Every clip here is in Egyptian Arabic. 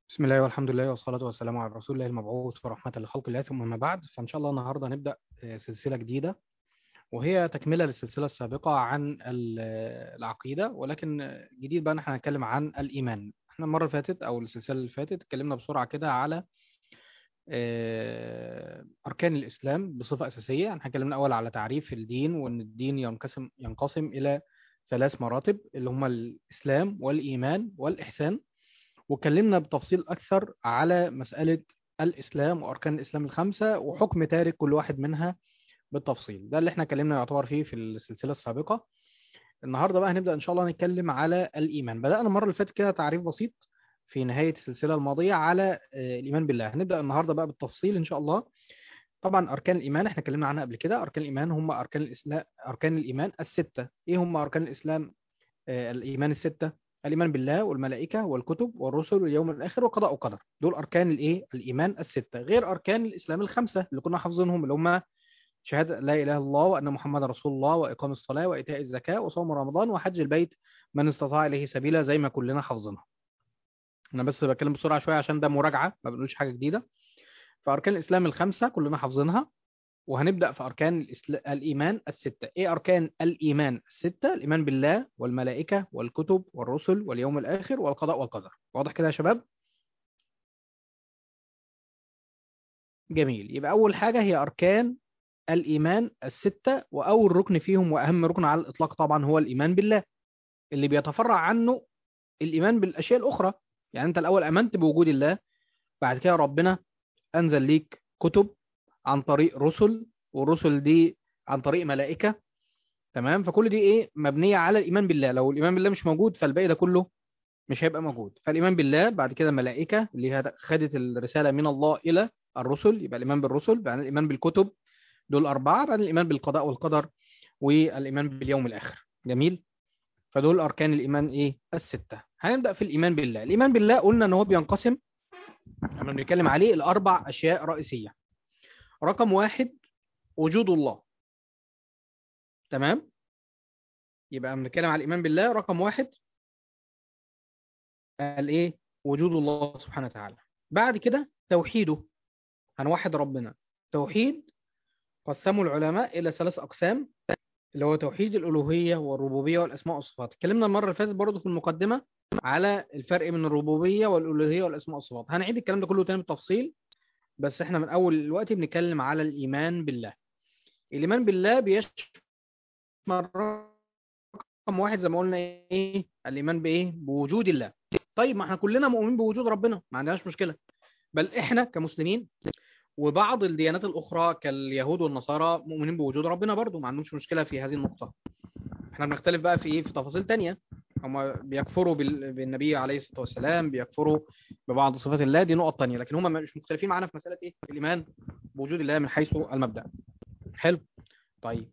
بسم الله والحمد لله والصلاة والسلام على رسول الله المبعوث ورحمة لخلق الله ثم ما بعد فإن شاء الله النهاردة هنبدأ آه، سلسلة جديدة وهي تكملة للسلسلة السابقة عن ال- آه، العقيدة ولكن آه، جديد بقى احنا هنتكلم عن الإيمان احنا المرة اللي فاتت أو السلسلة اللي فاتت اتكلمنا بسرعة كده على آه، أركان الإسلام بصفة أساسية احنا اتكلمنا أول على تعريف الدين وإن الدين ينقسم ينقسم إلى ثلاث مراتب اللي هما الإسلام والإيمان والإحسان واتكلمنا بتفصيل أكثر على مسألة الإسلام وأركان الإسلام الخمسة وحكم تارك كل واحد منها بالتفصيل ده اللي احنا اتكلمنا يعتبر فيه في السلسلة السابقة النهاردة بقى هنبدأ إن شاء الله نتكلم على الإيمان بدأنا المرة اللي فاتت كده تعريف بسيط في نهاية السلسلة الماضية على آه، الإيمان بالله هنبدأ النهاردة بقى بالتفصيل إن شاء الله طبعا أركان الإيمان احنا اتكلمنا عنها قبل كده أركان الإيمان هم أركان الإسلام أركان الإيمان الستة إيه هم أركان الإسلام آه، الإيمان الستة الإيمان بالله والملائكة والكتب والرسل واليوم الآخر وقضاء وقدر دول أركان الإيه الإيمان الستة غير أركان الإسلام الخمسة اللي كنا حافظينهم اللي هم شهادة لا إله إلا الله وأن محمد رسول الله وإقام الصلاة وإيتاء الزكاة وصوم رمضان وحج البيت من استطاع إليه سبيلا زي ما كلنا حافظينها أنا بس بتكلم بسرعة شوية عشان ده مراجعة ما بنقولش حاجة جديدة فأركان الإسلام الخمسة كلنا حافظينها وهنبدأ في أركان الإسل... الإيمان الستة إيه أركان الإيمان الستة الإيمان بالله والملائكة والكتب والرسل واليوم الآخر والقضاء والقدر واضح كده يا شباب جميل يبقى أول حاجة هي أركان الإيمان الستة وأول ركن فيهم وأهم ركن على الإطلاق طبعا هو الإيمان بالله اللي بيتفرع عنه الإيمان بالأشياء الأخرى يعني أنت الأول آمنت بوجود الله بعد كده ربنا أنزل ليك كتب عن طريق رسل والرسل دي عن طريق ملائكة تمام فكل دي ايه مبنيه على الايمان بالله لو الايمان بالله مش موجود فالباقي ده كله مش هيبقى موجود فالايمان بالله بعد كده الملائكه اللي هي خدت الرساله من الله الى الرسل يبقى الايمان بالرسل بعد الايمان بالكتب دول اربعه بعد الايمان بالقضاء والقدر والايمان باليوم الاخر جميل فدول اركان الايمان ايه السته هنبدا في الايمان بالله الايمان بالله قلنا ان هو بينقسم احنا بنتكلم عليه الاربع اشياء رئيسيه رقم واحد وجود الله تمام يبقى بنتكلم على الايمان بالله رقم واحد الايه وجود الله سبحانه وتعالى بعد كده توحيده هنوحد ربنا توحيد قسموا العلماء الى ثلاث اقسام اللي هو توحيد الالوهيه والربوبيه والاسماء والصفات اتكلمنا المره اللي فاتت برضه في المقدمه على الفرق بين الربوبيه والالوهيه والاسماء والصفات هنعيد الكلام ده كله تاني بالتفصيل بس احنا من اول الوقت بنتكلم على الايمان بالله الايمان بالله بيشمل رقم واحد زي ما قلنا ايه الايمان بايه بوجود الله طيب ما احنا كلنا مؤمنين بوجود ربنا ما عندناش مشكله بل احنا كمسلمين وبعض الديانات الاخرى كاليهود والنصارى مؤمنين بوجود ربنا برضو ما عندهمش مشكله في هذه النقطه احنا بنختلف بقى في ايه في تفاصيل تانية هم بيكفروا بال- بالنبي عليه الصلاه والسلام بيكفروا ببعض صفات الله دي نقط تانية لكن هم مش مختلفين معانا في مساله ايه الايمان بوجود الله من حيث المبدا حلو طيب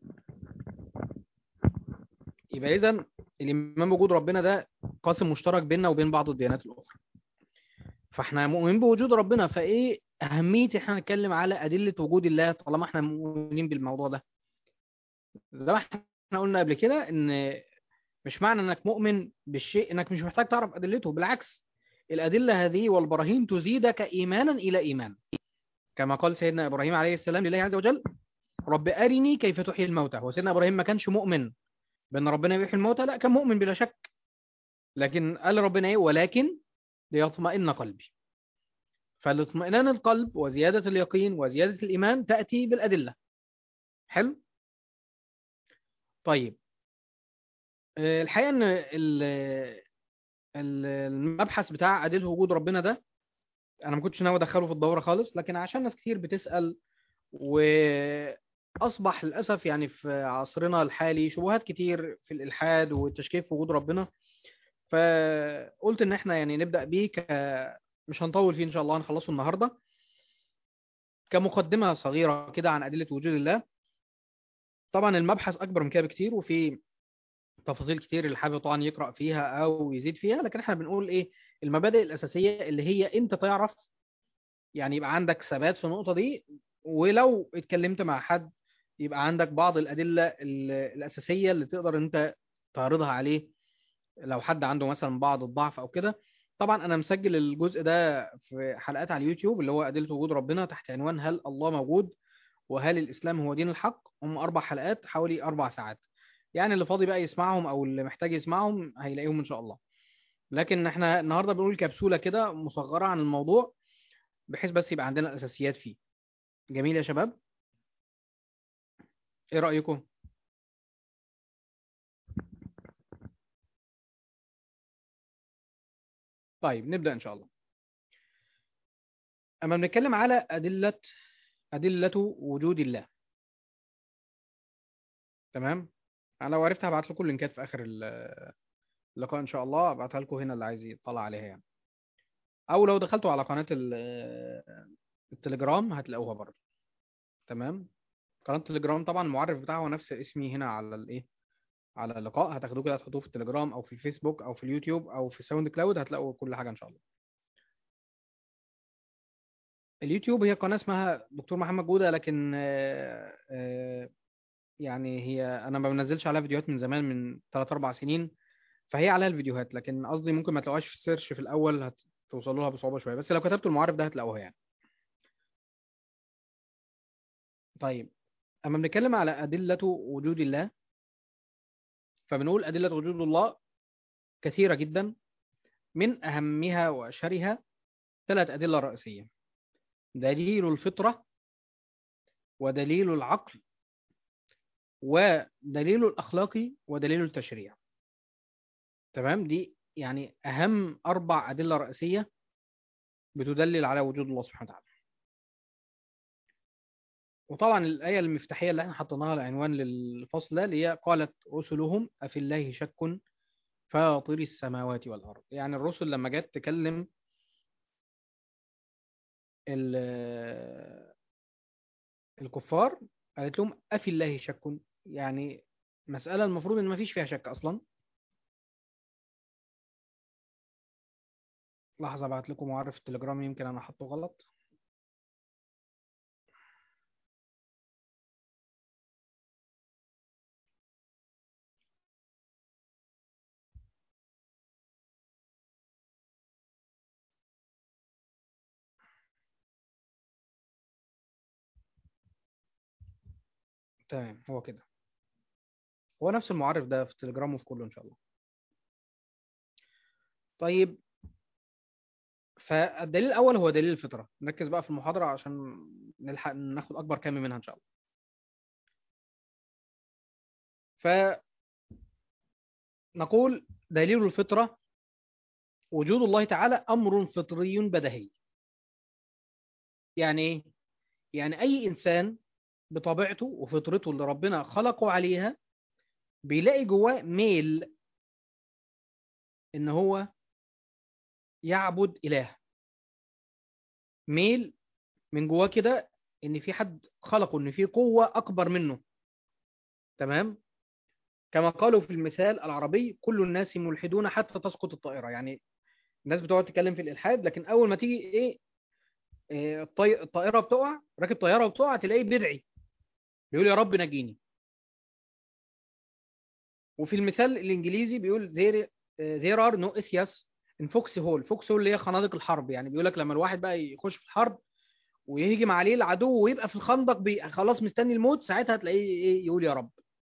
يبقى اذا الايمان بوجود ربنا ده قاسم مشترك بيننا وبين بعض الديانات الاخرى فاحنا مؤمنين بوجود ربنا فايه اهميه احنا نتكلم على ادله وجود الله طالما احنا مؤمنين بالموضوع ده زي ما احنا قلنا قبل كده ان مش معنى انك مؤمن بالشيء انك مش محتاج تعرف ادلته بالعكس الادله هذه والبراهين تزيدك ايمانا الى ايمان كما قال سيدنا ابراهيم عليه السلام لله عز وجل رب ارني كيف تحيي الموتى هو سيدنا ابراهيم ما كانش مؤمن بان ربنا يحيي الموتى لا كان مؤمن بلا شك لكن قال ربنا ايه ولكن ليطمئن قلبي فالاطمئنان القلب وزيادة اليقين وزيادة الإيمان تأتي بالأدلة حلو طيب آه، الحقيقة أن ال- ال- المبحث بتاع أدلة وجود ربنا ده أنا ما كنتش ناوي أدخله في الدورة خالص لكن عشان ناس كتير بتسأل وأصبح للأسف يعني في عصرنا الحالي شبهات كتير في الإلحاد والتشكيك في وجود ربنا فقلت إن إحنا يعني نبدأ بيه ك... مش هنطول فيه إن شاء الله هنخلصه النهاردة كمقدمة صغيرة كده عن أدلة وجود الله طبعا المبحث أكبر من كده بكتير وفي تفاصيل كتير اللي حابب طبعا يقرأ فيها أو يزيد فيها لكن احنا بنقول إيه المبادئ الأساسية اللي هي أنت تعرف يعني يبقى عندك ثبات في النقطة دي ولو اتكلمت مع حد يبقى عندك بعض الأدلة ال- الأساسية اللي تقدر أنت تعرضها عليه لو حد عنده مثلا بعض الضعف أو كده طبعا انا مسجل الجزء ده في حلقات على اليوتيوب اللي هو ادله وجود ربنا تحت عنوان هل الله موجود وهل الاسلام هو دين الحق هم اربع حلقات حوالي اربع ساعات يعني اللي فاضي بقى يسمعهم او اللي محتاج يسمعهم هيلاقيهم ان شاء الله لكن احنا النهارده بنقول كبسوله كده مصغره عن الموضوع بحيث بس يبقى عندنا الاساسيات فيه جميل يا شباب ايه رايكم طيب نبدا ان شاء الله اما بنتكلم على ادله ادله وجود الله تمام انا لو عرفت هبعت لكم اللينكات في اخر ال- اللقاء ان شاء الله ابعتها لكم هنا اللي عايز يطلع عليها يعني او لو دخلتوا على قناه ال- التليجرام هتلاقوها برضه تمام قناه التليجرام طبعا المعرف بتاعها هو نفس اسمي هنا على الايه على اللقاء هتاخدوه كده هتحطوه في التليجرام او في الفيسبوك او في اليوتيوب او في ساوند كلاود هتلاقوا كل حاجه ان شاء الله اليوتيوب هي قناه اسمها دكتور محمد جوده لكن آه، آه، يعني هي انا ما بنزلش عليها فيديوهات من زمان من 3 4 سنين فهي عليها الفيديوهات لكن قصدي ممكن ما تلاقوهاش في السيرش في الاول هتوصلوا لها بصعوبه شويه بس لو كتبتوا المعرف ده هتلاقوها يعني طيب اما بنتكلم على ادله وجود الله فبنقول ادله وجود الله كثيره جدا من اهمها واشهرها ثلاث ادله رئيسيه دليل الفطره ودليل العقل ودليل الاخلاقي ودليل التشريع تمام دي يعني اهم اربع ادله رئيسيه بتدلل على وجود الله سبحانه وتعالى وطبعا الآية المفتاحية اللي احنا حطيناها العنوان للفصل ده اللي هي قالت رسلهم أفي الله شك فاطر السماوات والأرض يعني الرسل لما جت تكلم ال- الكفار قالت لهم أفي الله شك يعني مسألة المفروض إن ما فيش فيها شك أصلا لحظة ابعت لكم معرف التليجرام يمكن أنا حاطه غلط تمام هو كده هو نفس المعرف ده في التليجرام وفي كله إن شاء الله طيب فالدليل الأول هو دليل الفطرة نركز بقى في المحاضرة عشان نلحق ناخد أكبر كم منها إن شاء الله فنقول دليل الفطرة وجود الله تعالى أمر فطري بديهي يعني إيه؟ يعني أي إنسان بطبيعته وفطرته اللي ربنا خلقه عليها بيلاقي جواه ميل إن هو يعبد إله ميل من جواه كده إن في حد خلقه إن في قوة أكبر منه تمام كما قالوا في المثال العربي كل الناس ملحدون حتى تسقط الطائرة يعني الناس بتقعد تتكلم في الإلحاد لكن أول ما تيجي إيه إيه، الطي... الطائرة بتقع راكب طيارة وبتقع تلاقيه بيدعي بيقول يا رب نجيني وفي المثال الإنجليزي بيقول there, there are no atheists in foxy hole foxy hole اللي هي خنادق الحرب يعني بيقول لك لما الواحد بقى يخش في الحرب ويهجم عليه العدو ويبقى في الخندق بي... خلاص مستني الموت ساعتها تلاقيه إيه يقول يا رب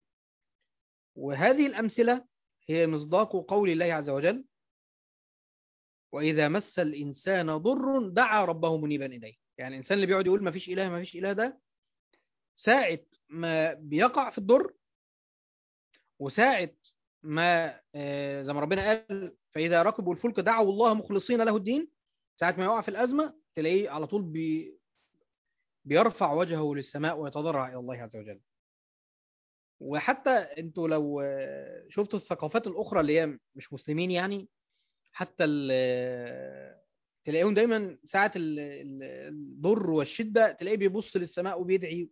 وهذه الأمثلة هي مصداق قول الله عز وجل وإذا مس الإنسان ضر دعا ربه منيبا إليه يعني الإنسان اللي بيقعد يقول ما فيش إله ما فيش إله ده ساعة ما بيقع في الضر وساعة ما آه، زي ما ربنا قال فإذا ركبوا الفلك دعوا الله مخلصين له الدين ساعة ما يقع في الأزمة تلاقيه على طول بي بيرفع وجهه للسماء ويتضرع إلى الله عز وجل وحتى انتوا لو آه، شفتوا الثقافات الأخرى اللي هي مش مسلمين يعني حتى ال- تلاقيهم دايما ساعة ال- ال- الضر والشدة تلاقيه بيبص للسماء وبيدعي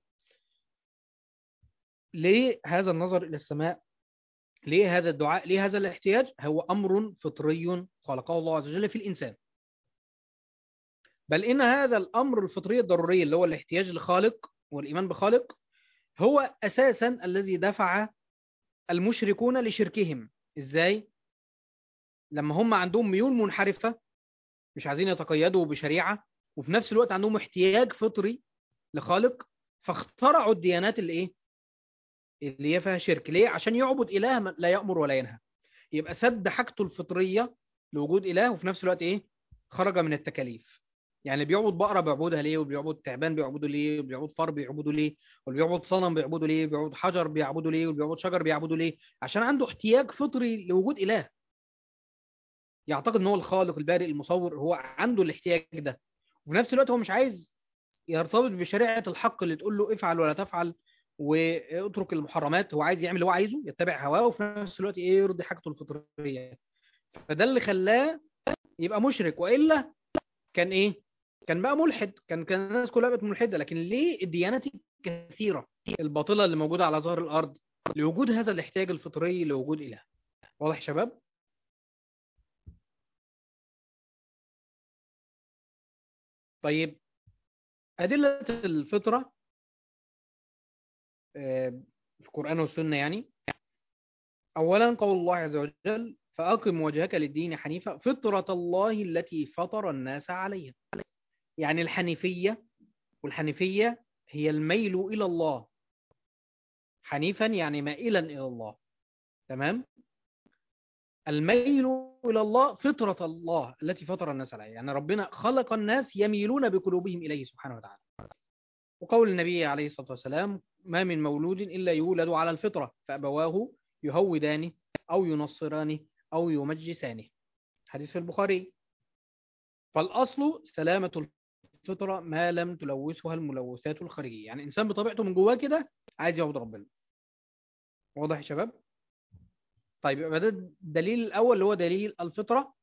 ليه هذا النظر إلى السماء ليه هذا الدعاء ليه هذا الاحتياج هو أمر فطري خلقه الله عز وجل في الإنسان بل إن هذا الأمر الفطري الضروري اللي هو الاحتياج لخالق والإيمان بخالق هو أساسا الذي دفع المشركون لشركهم إزاي؟ لما هم عندهم ميول منحرفة مش عايزين يتقيدوا بشريعة وفي نفس الوقت عندهم احتياج فطري لخالق فاخترعوا الديانات اللي ايه اللي هي فيها شرك ليه عشان يعبد اله لا يأمر ولا ينهى يبقى سد حاجته الفطرية لوجود اله وفي نفس الوقت ايه خرج من التكاليف يعني بيعبد بقرة بيعبدها ليه وبيعبد تعبان بيعبده ليه وبيعبد فار بيعبده ليه وبيعبد صنم بيعبده ليه وبيعبد حجر بيعبده ليه وبيعبد شجر بيعبده ليه عشان عنده احتياج فطري لوجود اله يعتقد ان هو الخالق البارئ المصور هو عنده الاحتياج ده وفي نفس الوقت هو مش عايز يرتبط بشريعة الحق اللي تقول له افعل ولا تفعل واترك المحرمات هو عايز يعمل اللي هو عايزه يتبع هواه وفي نفس الوقت ايه يرضي حاجته الفطرية فده اللي خلاه يبقى مشرك والا كان ايه كان بقى ملحد كان كان الناس كلها بقت ملحده لكن ليه الديانات الكثيره الباطله اللي موجوده على ظهر الارض لوجود هذا الاحتياج الفطري لوجود اله واضح يا شباب طيب أدلة الفطرة في القرآن والسنة يعني أولا قول الله عز وجل فأقم وجهك للدين حنيفا فطرة الله التي فطر الناس عليها يعني الحنيفية والحنيفية هي الميل إلى الله حنيفا يعني مائلا إلى الله تمام الميل إلى الله فطرة الله التي فطر الناس عليها يعني ربنا خلق الناس يميلون بقلوبهم إليه سبحانه وتعالى وقول النبي عليه الصلاة والسلام ما من مولود إلا يولد على الفطرة فأبواه يهودانه أو ينصرانه أو يمجسانه حديث في البخاري فالأصل سلامة الفطرة ما لم تلوثها الملوثات الخارجية يعني إنسان بطبيعته من جواه كده عايز يعبد ربنا واضح يا شباب طيب يبقى ده الدليل الأول اللي هو دليل الفطرة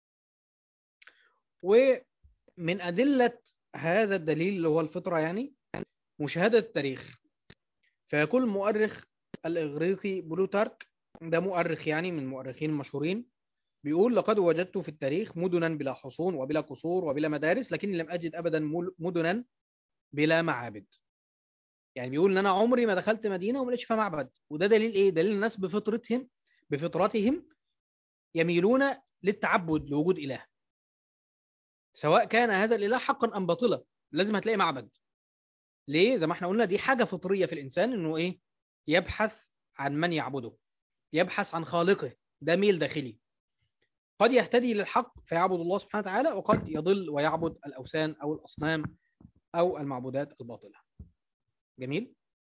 ومن أدلة هذا الدليل اللي هو الفطرة يعني مشاهدة التاريخ فيقول المؤرخ الإغريقي بلوتارك ده مؤرخ يعني من المؤرخين المشهورين بيقول لقد وجدت في التاريخ مدنا بلا حصون وبلا قصور وبلا مدارس لكني لم أجد أبدا مدنا بلا معابد يعني بيقول ان انا عمري ما دخلت مدينه وما لقيتش فيها معبد وده دليل ايه دليل الناس بفطرتهم بفطرتهم يميلون للتعبد لوجود اله سواء كان هذا الاله حقا ام باطلا لازم هتلاقي معبد ليه زي ما احنا قلنا دي حاجه فطريه في الانسان انه ايه يبحث عن من يعبده يبحث عن خالقه ده ميل داخلي قد يهتدي للحق فيعبد الله سبحانه وتعالى وقد يضل ويعبد الاوثان او الاصنام او المعبودات الباطله جميل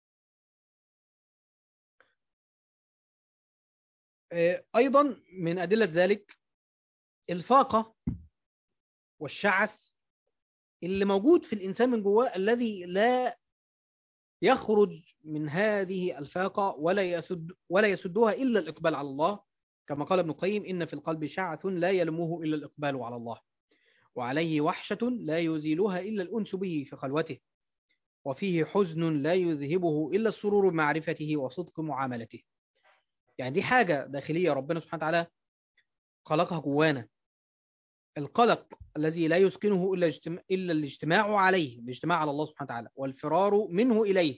أيضا من أدلة ذلك الفاقة والشعث اللي موجود في الإنسان من جواه الذي لا يخرج من هذه الفاقة ولا يسد ولا يسدها إلا الإقبال على الله كما قال ابن القيم إن في القلب شعث لا يلمه إلا الإقبال على الله وعليه وحشة لا يزيلها إلا الأنس به في خلوته وفيه حزن لا يذهبه إلا السرور بمعرفته وصدق معاملته يعني دي حاجة داخلية ربنا سبحانه وتعالى خلقها جوانا القلق الذي لا يسكنه إلا, اجتماع إلا الاجتماع عليه الاجتماع على الله سبحانه وتعالى والفرار منه إليه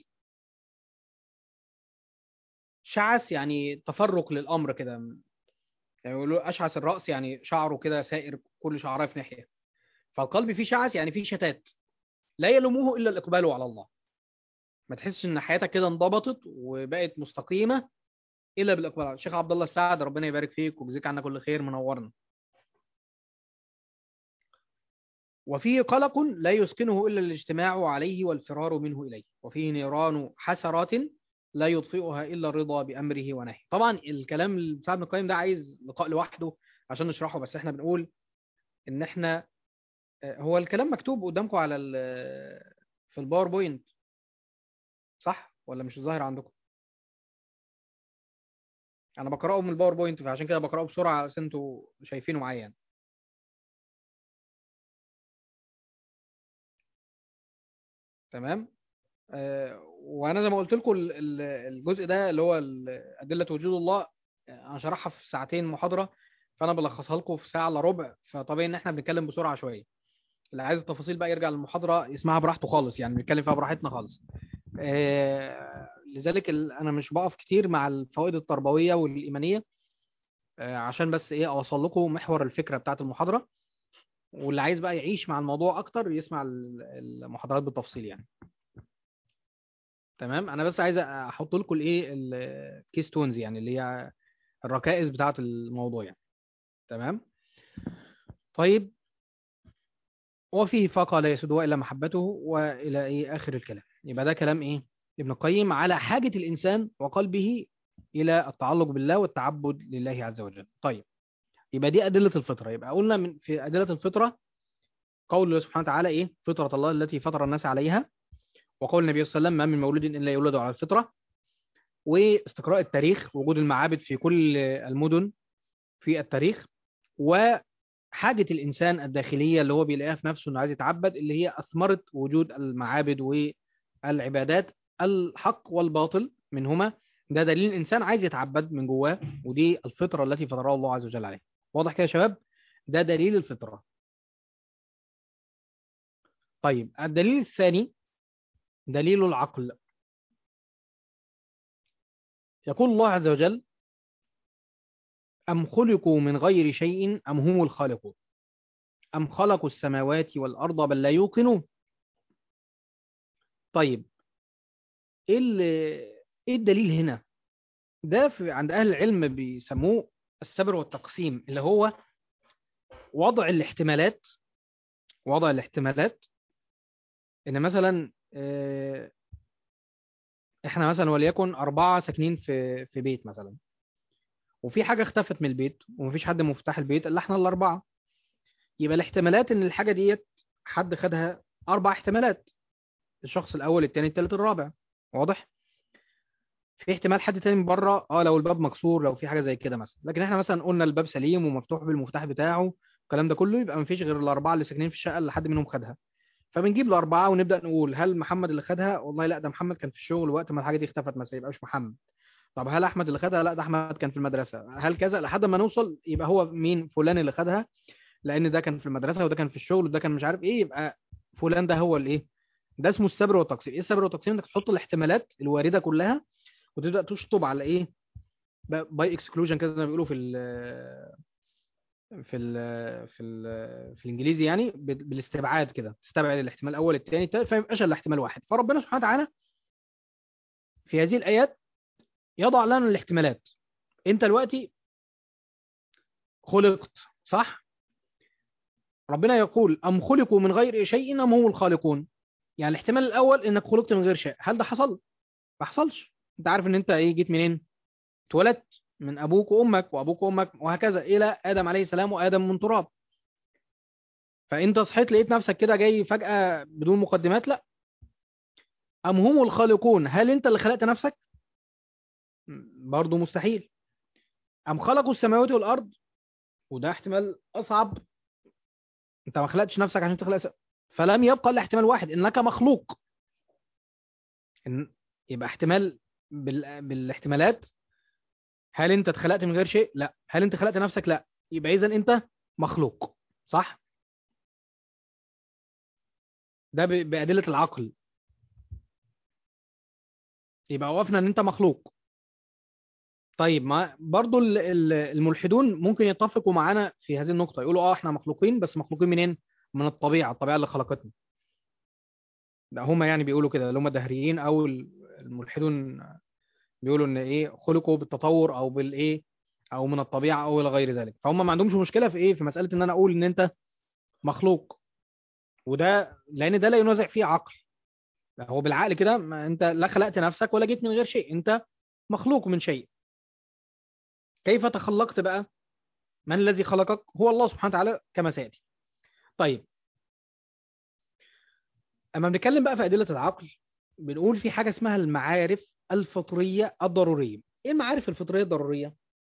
شعث يعني تفرق للأمر كده يعني يقولوا أشعث الرأس يعني شعره كده سائر كل شعره في ناحية فالقلب فيه شعث يعني فيه شتات لا يلومه إلا الإقبال على الله ما تحسش إن حياتك كده انضبطت وبقت مستقيمة إلا بالإقبال الشيخ عبد الله السعد ربنا يبارك فيك ويجزيك عنا كل خير منورنا وفيه قلق لا يسكنه إلا الاجتماع عليه والفرار منه إليه وفيه نيران حسرات لا يطفئها إلا الرضا بأمره ونهيه طبعا الكلام بتاع ابن القيم ده عايز لقاء لوحده عشان نشرحه بس احنا بنقول ان احنا هو الكلام مكتوب قدامكم على في الباوربوينت صح ولا مش ظاهر عندكم انا بقراه من الباوربوينت فعشان كده بقراه بسرعه عشان انتوا شايفينه معايا يعني تمام آه وانا زي ما قلت لكم الجزء ده اللي هو ادله وجود الله انا شرحها في ساعتين محاضره فانا بلخصها لكم في ساعه الا ربع فطبيعي ان احنا بنتكلم بسرعه شويه اللي عايز التفاصيل بقى يرجع للمحاضره يسمعها براحته خالص يعني بنتكلم فيها براحتنا خالص آه لذلك انا مش بقف كتير مع الفوائد التربويه والايمانيه آه عشان بس ايه اوصل لكم محور الفكره بتاعه المحاضره واللي عايز بقى يعيش مع الموضوع اكتر يسمع ال- المحاضرات بالتفصيل يعني تمام انا بس عايز احط لكم الايه الكيس تونز يعني اللي هي الركائز بتاعه الموضوع يعني تمام طيب وفيه فاقة لا يسودها إلا محبته وإلى إيه آخر الكلام يبقى ده كلام إيه ابن القيم على حاجة الإنسان وقلبه إلى التعلق بالله والتعبد لله عز وجل طيب يبقى دي أدلة الفطرة يبقى قلنا من في أدلة الفطرة قول الله سبحانه وتعالى إيه فطرة الله التي فطر الناس عليها وقول النبي صلى الله عليه وسلم ما من مولود إلا يولد على الفطرة واستقراء التاريخ وجود المعابد في كل المدن في التاريخ وحاجة الإنسان الداخلية اللي هو بيلاقيها في نفسه إنه عايز يتعبد اللي هي أثمرت وجود المعابد والعبادات الحق والباطل منهما ده دليل الإنسان عايز يتعبد من جواه ودي الفطرة التي فطرها الله عز وجل عليها واضح كده يا شباب ده دليل الفطرة طيب الدليل الثاني دليل العقل يقول الله عز وجل أم خلقوا من غير شيء أم هم الخالقون أم خلقوا السماوات والأرض بل لا يوقنون طيب إيه ال- إيه الدليل هنا ده في عند أهل العلم بيسموه السبر والتقسيم اللي هو وضع الاحتمالات وضع الاحتمالات إن مثلا آه، إحنا مثلا وليكن أربعة ساكنين في في بيت مثلا وفي حاجة اختفت من البيت ومفيش حد مفتاح البيت إلا إحنا الأربعة يبقى الاحتمالات إن الحاجة ديت حد خدها أربع احتمالات الشخص الأول التاني التالت الرابع واضح؟ في احتمال حد تاني من بره اه لو الباب مكسور لو في حاجة زي كده مثلا لكن احنا مثلا قلنا الباب سليم ومفتوح بالمفتاح بتاعه الكلام ده كله يبقى مفيش غير الأربعة اللي ساكنين في الشقة اللي حد منهم خدها فبنجيب الأربعة ونبدأ نقول هل محمد اللي خدها والله لا ده محمد كان في الشغل وقت ما الحاجة دي اختفت مثلا يبقى مش محمد طب هل احمد اللي خدها لا ده احمد كان في المدرسه هل كذا لحد ما نوصل يبقى هو مين فلان اللي خدها لان ده كان في المدرسه وده كان في الشغل وده كان مش عارف ايه يبقى فلان ده هو الايه ده اسمه السبر والتقسيم ايه السبر والتقسيم انك تحط الاحتمالات الوارده كلها وتبدا تشطب على ايه باي اكسكلوجن كده زي ما بيقولوا في ال في ال في ال في الانجليزي يعني بال- بالاستبعاد كده تستبعد الاحتمال الاول الثاني الثالث فما يبقاش الا احتمال واحد فربنا سبحانه وتعالى في هذه الايات يضع لنا الاحتمالات انت دلوقتي خلقت صح ربنا يقول ام خلقوا من غير شيء ام هم الخالقون يعني الاحتمال الاول انك خلقت من غير شيء هل ده حصل ما حصلش انت عارف ان انت ايه جيت منين اتولدت من ابوك وامك وابوك وامك وهكذا الى ادم عليه السلام وادم من تراب فانت صحيت لقيت نفسك كده جاي فجأة بدون مقدمات لا ام هم الخالقون هل انت اللي خلقت نفسك برضه مستحيل أم خلقوا السماوات والأرض وده احتمال أصعب أنت ما خلقتش نفسك عشان تخلق س... فلم يبقى إلا احتمال واحد إنك مخلوق إن... يبقى احتمال بال... بالاحتمالات هل أنت اتخلقت من غير شيء؟ لا هل أنت خلقت نفسك؟ لا يبقى إذا أنت مخلوق صح؟ ده ب... بأدلة العقل يبقى وقفنا إن أنت مخلوق طيب ما برضو ال- ال- الملحدون ممكن يتفقوا معانا في هذه النقطة يقولوا اه احنا مخلوقين بس مخلوقين منين؟ من الطبيعة الطبيعة اللي خلقتنا ده هما يعني بيقولوا كده اللي هم الدهريين او ال- الملحدون بيقولوا ان ايه خلقوا بالتطور او بالايه او من الطبيعة او الى غير ذلك فهم ما عندهمش مشكلة في ايه في مسألة ان انا اقول ان انت مخلوق وده لان ده لا ينازع فيه عقل هو بالعقل كده ما انت لا خلقت نفسك ولا جيت من غير شيء انت مخلوق من شيء كيف تخلقت بقى من الذي خلقك هو الله سبحانه وتعالى كما سيأتي طيب أما بنتكلم بقى في أدلة العقل بنقول في حاجة اسمها المعارف الفطرية الضرورية إيه المعارف الفطرية الضرورية؟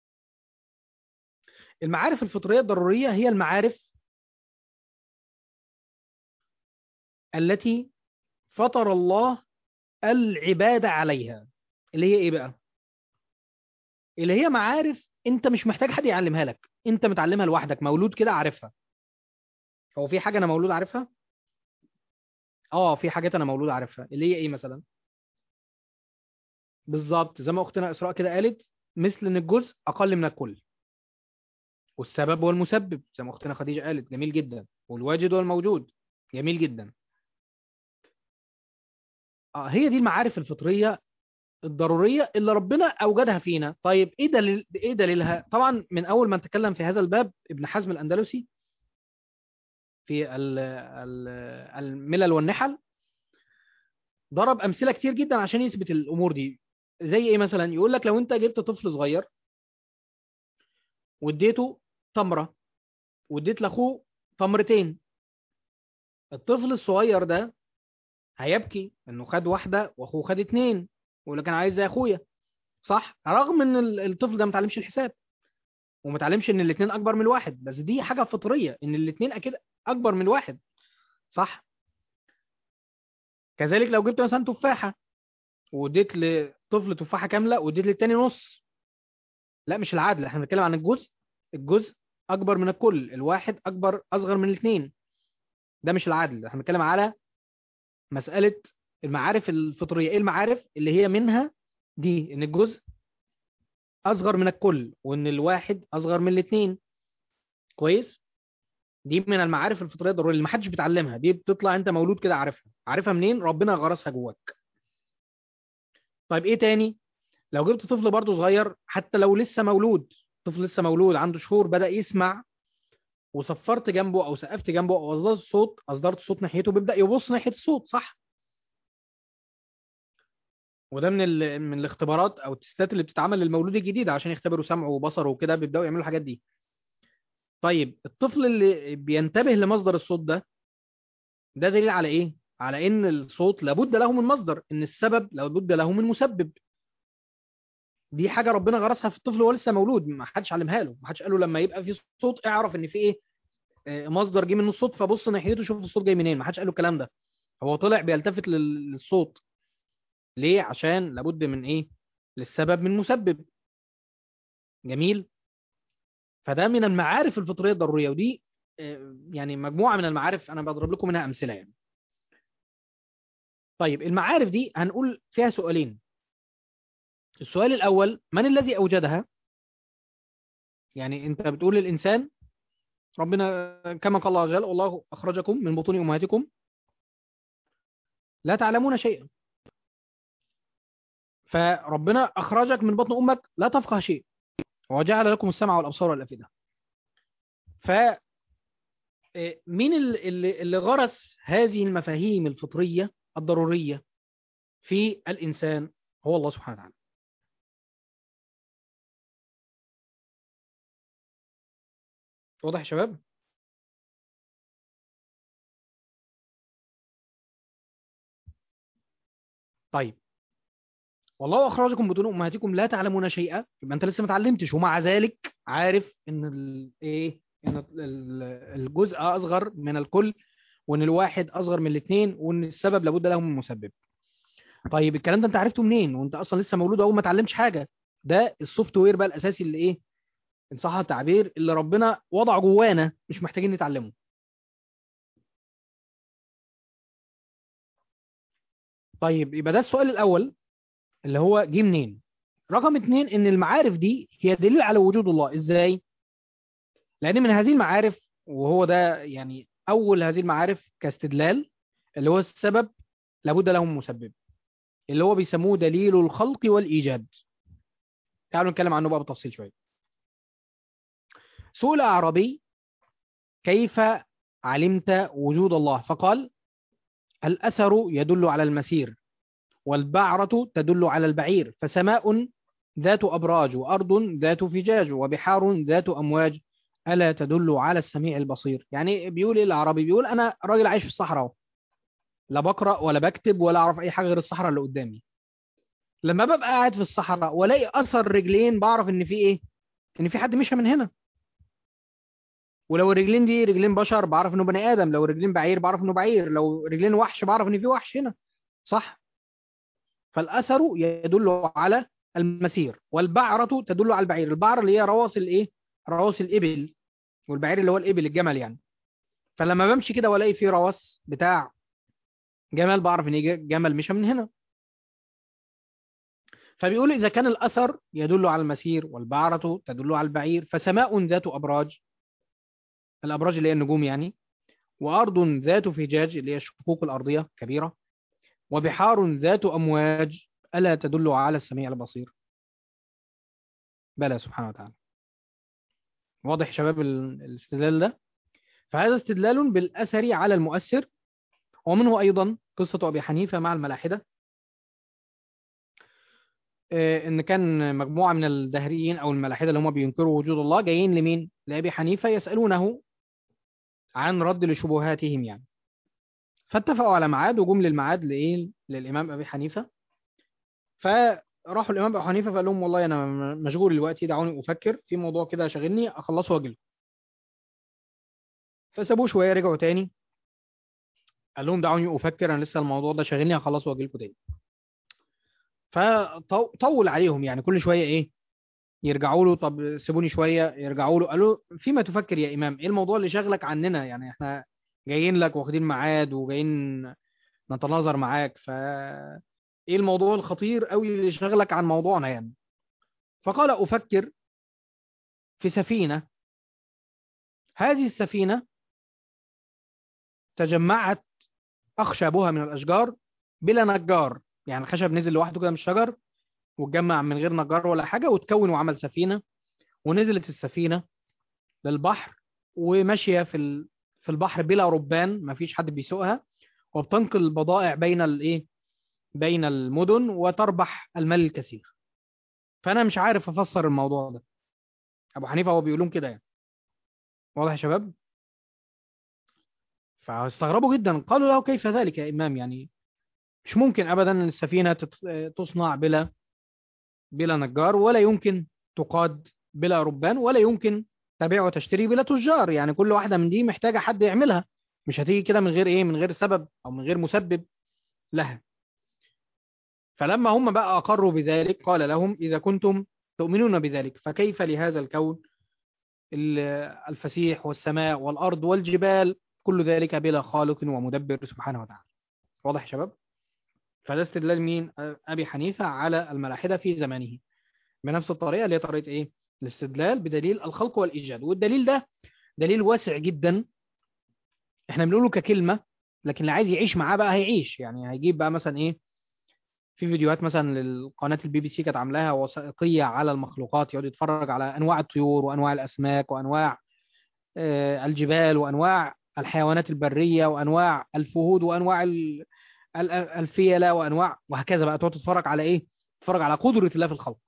المعارف الفطرية الضرورية هي المعارف التي فطر الله العبادة عليها اللي هي إيه بقى؟ اللي هي معارف أنت مش محتاج حد يعلمها لك أنت متعلمها لوحدك مولود كده عارفها هو في حاجة أنا مولود عارفها؟ اه في حاجات انا مولود عارفها اللي هي ايه مثلا بالظبط زي ما اختنا اسراء كده قالت مثل ان الجزء اقل من الكل والسبب والمسبب زي ما اختنا خديجه قالت جميل جدا والواجد والموجود جميل جدا آه هي دي المعارف الفطرية الضرورية اللي ربنا أوجدها فينا طيب إيه دليل إيه دليلها طبعا من أول ما نتكلم في هذا الباب ابن حزم الأندلسي في ال- ال- الملل والنحل ضرب أمثلة كتير جدا عشان يثبت الأمور دي زي إيه مثلا يقول لك لو أنت جبت طفل صغير واديته تمرة واديت لأخوه تمرتين الطفل الصغير ده هيبكي انه خد واحده واخوه خد اتنين ويقول لك انا عايز زي اخويا صح رغم ان ال- الطفل ده ما اتعلمش الحساب وما اتعلمش ان الاتنين اكبر من الواحد بس دي حاجه فطريه ان الاتنين اكيد اكبر من الواحد صح كذلك لو جبت مثلا تفاحه واديت لطفل تفاحه كامله واديت للتاني نص لا مش العدل احنا بنتكلم عن الجزء الجزء اكبر من الكل الواحد اكبر اصغر من الاثنين ده مش العدل احنا بنتكلم على مسألة المعارف الفطرية ايه المعارف اللي هي منها دي ان الجزء اصغر من الكل وان الواحد اصغر من الاثنين كويس دي من المعارف الفطرية الضرورية اللي محدش بيتعلمها دي بتطلع انت مولود كده عارفها عارفها منين ربنا غرسها جواك طيب ايه تاني لو جبت طفل برضه صغير حتى لو لسه مولود طفل لسه مولود عنده شهور بدأ يسمع وصفرت جنبه او سقفت جنبه او اصدرت صوت اصدرت صوت ناحيته بيبدا يبص ناحيه الصوت صح وده من ال... من الاختبارات او التستات اللي بتتعمل للمولود الجديد عشان يختبروا سمعه وبصره وكده بيبداوا يعملوا الحاجات دي طيب الطفل اللي بينتبه لمصدر الصوت ده ده دليل على ايه على ان الصوت لابد له من مصدر ان السبب لابد له من مسبب دي حاجه ربنا غرسها في الطفل وهو لسه مولود ما حدش علمها له ما حدش قال له لما يبقى في صوت اعرف ان في ايه آه، مصدر جه منه الصوت فبص ناحيته شوف الصوت جاي منين ما حدش قال له الكلام ده هو طلع بيلتفت لل- للصوت ليه عشان لابد من ايه للسبب من مسبب جميل فده من المعارف الفطريه الضروريه ودي آه، يعني مجموعه من المعارف انا بضرب لكم منها امثله يعني طيب المعارف دي هنقول فيها سؤالين السؤال الاول من الذي اوجدها يعني انت بتقول للانسان ربنا كما قال الله عز وجل والله اخرجكم من بطون امهاتكم لا تعلمون شيئا فربنا اخرجك من بطن امك لا تفقه شيء وجعل لكم السمع والابصار والافئده ف إيه، مين ال- اللي اللي غرس هذه المفاهيم الفطريه الضروريه في الانسان هو الله سبحانه وتعالى واضح يا شباب طيب والله اخرجكم من بطون امهاتكم لا تعلمون شيئا يبقى انت لسه ما اتعلمتش ومع ذلك عارف ان ال- ايه ان ال- ال- الجزء اصغر من الكل وان الواحد اصغر من الاثنين وان السبب لابد له من مسبب طيب الكلام ده انت عرفته منين وانت اصلا لسه مولود اول ما اتعلمتش حاجه ده السوفت وير بقى الاساسي اللي ايه ان صح التعبير اللي ربنا وضعه جوانا مش محتاجين نتعلمه طيب يبقى ده السؤال الاول اللي هو جه منين رقم اتنين ان المعارف دي هي دليل على وجود الله ازاي لان من هذه المعارف وهو ده يعني اول هذه المعارف كاستدلال اللي هو السبب لابد له من مسبب اللي هو بيسموه دليل الخلق والايجاد تعالوا نتكلم عنه بقى بالتفصيل شويه سئل اعرابي كيف علمت وجود الله فقال الاثر يدل على المسير والبعرة تدل على البعير فسماء ذات أبراج وأرض ذات فجاج وبحار ذات أمواج ألا تدل على السميع البصير يعني بيقول إيه العربي بيقول أنا راجل عايش في الصحراء أهو. لا بقرأ ولا بكتب ولا أعرف أي حاجة غير الصحراء اللي قدامي لما ببقى قاعد في الصحراء والاقي أثر رجلين بعرف إن في إيه إن في حد مشى من هنا ولو الرجلين دي رجلين بشر بعرف إنه بني آدم لو رجلين بعير بعرف إنه بعير لو رجلين وحش بعرف إن في وحش هنا صح فالأثر يدل على المسير والبعرة تدل على البعير البعرة اللي هي رواس الايه رواس الإبل والبعير اللي هو الإبل الجمل يعني فلما بمشي كده والاقي في رواس بتاع جمل بعرف ان ج- جمل مشى من هنا فبيقول إذا كان الأثر يدل على المسير والبعرة تدل على البعير فسماء ذات أبراج الأبراج اللي هي النجوم يعني وأرض ذات فجاج اللي هي الشقوق الأرضية كبيرة وبحار ذات أمواج ألا تدل على السميع البصير بلى سبحانه وتعالى واضح شباب ال- الاستدلال ده فهذا استدلال بالأثر على المؤثر ومنه أيضا قصة أبي حنيفة مع الملاحدة آه، إن كان مجموعة من الدهريين أو الملاحدة اللي هم بينكروا وجود الله جايين لمين؟ لأبي حنيفة يسألونه عن رد لشبهاتهم يعني فاتفقوا على ميعاد وجم للميعاد لإيه؟ للإمام أبي حنيفة فراحوا الإمام أبي حنيفة فقال لهم والله أنا م- مشغول دلوقتي دعوني أفكر في موضوع كده شاغلني أخلصه وأجي فسابوه شوية رجعوا تاني قال لهم دعوني أفكر أنا لسه الموضوع ده شاغلني هخلصه وأجي لكم تاني فطول عليهم يعني كل شوية إيه يرجعوا له طب سيبوني شوية يرجعوا له قالوا فيما تفكر يا إمام إيه الموضوع اللي شاغلك عننا يعني إحنا جايين لك واخدين ميعاد وجايين نتناظر معاك ف إيه الموضوع الخطير قوي اللي شاغلك عن موضوعنا يعني فقال أفكر في سفينة هذه السفينة تجمعت أخشابها من الأشجار بلا نجار يعني الخشب نزل لوحده كده من الشجر واتجمع من غير نجار ولا حاجة وتكون وعمل سفينة ونزلت السفينة للبحر وماشية في ال- في البحر بلا ربان ما فيش حد بيسوقها وبتنقل البضائع بين الايه بين المدن وتربح المال الكثير فانا مش عارف افسر الموضوع ده ابو حنيفه هو بيقول لهم كده يعني واضح يا شباب فاستغربوا جدا قالوا له كيف ذلك يا امام يعني مش ممكن ابدا ان السفينه تت- تصنع بلا بلا نجار ولا يمكن تقاد بلا ربان ولا يمكن تبيع وتشتري بلا تجار يعني كل واحده من دي محتاجه حد يعملها مش هتيجي كده من غير ايه من غير سبب او من غير مسبب لها فلما هم بقى اقروا بذلك قال لهم اذا كنتم تؤمنون بذلك فكيف لهذا الكون ال- الفسيح والسماء والارض والجبال كل ذلك بلا خالق ومدبر سبحانه وتعالى واضح يا شباب فده استدلال مين ابي حنيفه على الملاحده في زمانه بنفس الطريقه اللي هي طريقه ايه الاستدلال بدليل الخلق والايجاد والدليل ده دليل واسع جدا احنا بنقوله ككلمه لكن اللي عايز يعيش معاه بقى هيعيش يعني هيجيب بقى مثلا ايه في فيديوهات مثلا للقناه البي بي سي كانت عاملاها وثائقيه على المخلوقات يقعد يتفرج على انواع الطيور وانواع الاسماك وانواع آه، الجبال وانواع الحيوانات البريه وانواع الفهود وانواع ال- ال- الفيله وانواع وهكذا بقى تقعد تتفرج على ايه تتفرج على قدره الله في الخلق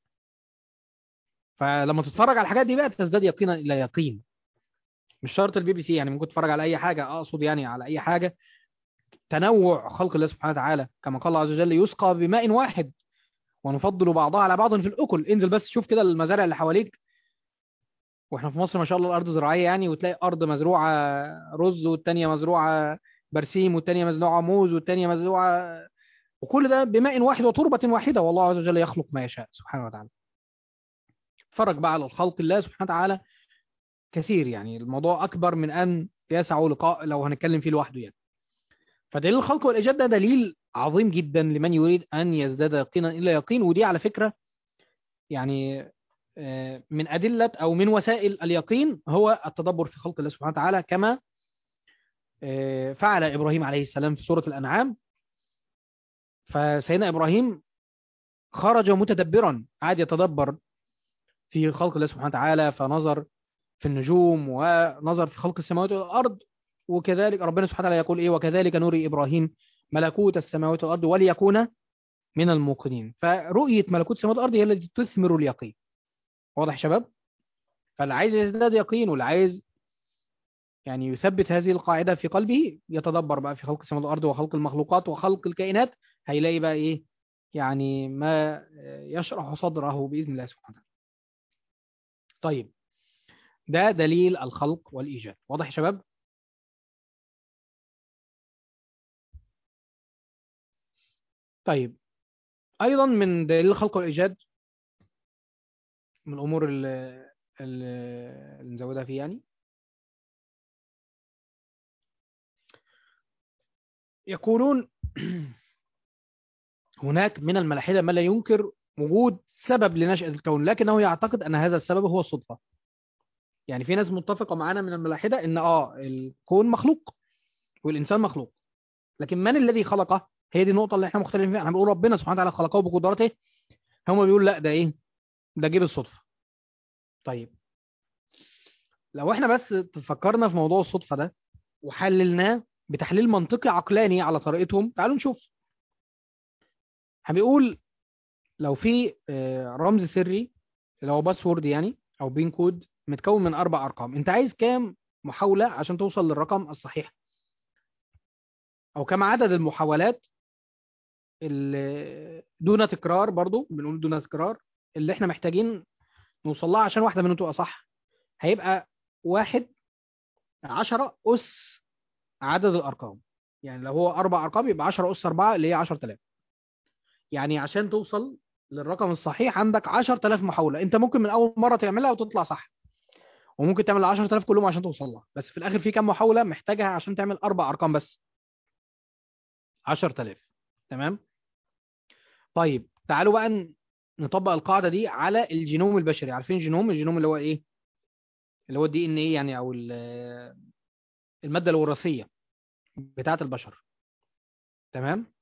فلما تتفرج على الحاجات دي بقى تزداد يقينا الى يقين مش شرط البي بي سي يعني ممكن تتفرج على اي حاجه اقصد يعني على اي حاجه تنوع خلق الله سبحانه وتعالى كما قال الله عز وجل يسقى بماء واحد ونفضل بعضها على بعض في الاكل انزل بس شوف كده المزارع اللي حواليك واحنا في مصر ما شاء الله الارض زراعيه يعني وتلاقي ارض مزروعه رز والتانيه مزروعه برسيم والتانيه مزروعه موز والتانيه مزروعه وكل ده بماء واحد وتربه واحده والله عز وجل يخلق ما يشاء سبحانه وتعالى اتفرج بقى على الخلق الله سبحانه وتعالى كثير يعني الموضوع اكبر من ان يسع لقاء لو هنتكلم فيه لوحده يعني فدليل الخلق والايجاد ده دليل عظيم جدا لمن يريد ان يزداد يقينا الى يقين ودي على فكره يعني آه، من ادله او من وسائل اليقين هو التدبر في خلق الله سبحانه وتعالى كما آه، فعل ابراهيم عليه السلام في سوره الانعام فسيدنا ابراهيم خرج متدبرا عاد يتدبر في خلق الله سبحانه وتعالى فنظر في النجوم ونظر في خلق السماوات والارض وكذلك ربنا سبحانه وتعالى يقول ايه وكذلك نري ابراهيم ملكوت السماوات والارض وليكون من الموقنين فرؤيه ملكوت السماوات والارض هي التي تثمر اليقين واضح يا شباب فاللي عايز يزداد يقين واللي عايز يعني يثبت هذه القاعده في قلبه يتدبر بقى في خلق السماوات والارض وخلق المخلوقات وخلق الكائنات هيلاقي بقى ايه يعني ما يشرح صدره باذن الله سبحانه وتعالى طيب ده دليل الخلق والايجاد واضح يا شباب طيب ايضا من دليل الخلق والايجاد من الامور اللي, اللي نزودها فيه يعني يقولون هناك من الملاحدة ما لا ينكر وجود سبب لنشأة الكون لكنه يعتقد أن هذا السبب هو الصدفة يعني في ناس متفقه معانا من الملاحده ان اه الكون مخلوق والانسان مخلوق لكن من الذي خلقه هي دي النقطه اللي احنا مختلفين فيها احنا بنقول ربنا سبحانه وتعالى خلقه بقدرته هم بيقول لا ده ايه ده جه بالصدفه طيب لو احنا بس فكرنا في موضوع الصدفه ده وحللناه بتحليل منطقي عقلاني على طريقتهم تعالوا نشوف هنقول لو في آه، رمز سري اللي هو باسورد يعني او بين كود متكون من اربع ارقام انت عايز كام محاوله عشان توصل للرقم الصحيح او كم عدد المحاولات اللي دون تكرار برضو بنقول دون تكرار اللي احنا محتاجين نوصل لها عشان واحده منهم تبقى صح هيبقى واحد عشرة أس عدد الأرقام يعني لو هو أربع أرقام يبقى 10 أس 4 اللي هي 10000 يعني عشان توصل للرقم الصحيح عندك 10000 محاولة أنت ممكن من أول مرة تعملها وتطلع صح وممكن تعمل 10000 كلهم عشان توصل لها بس في الآخر في كام محاولة محتاجها عشان تعمل أربع أرقام بس 10000 تمام طيب تعالوا بقى ن- نطبق القاعدة دي على الجينوم البشري عارفين الجينوم الجينوم اللي هو إيه اللي هو الدي ان ايه يعني او ال- المادة الوراثية بتاعة البشر تمام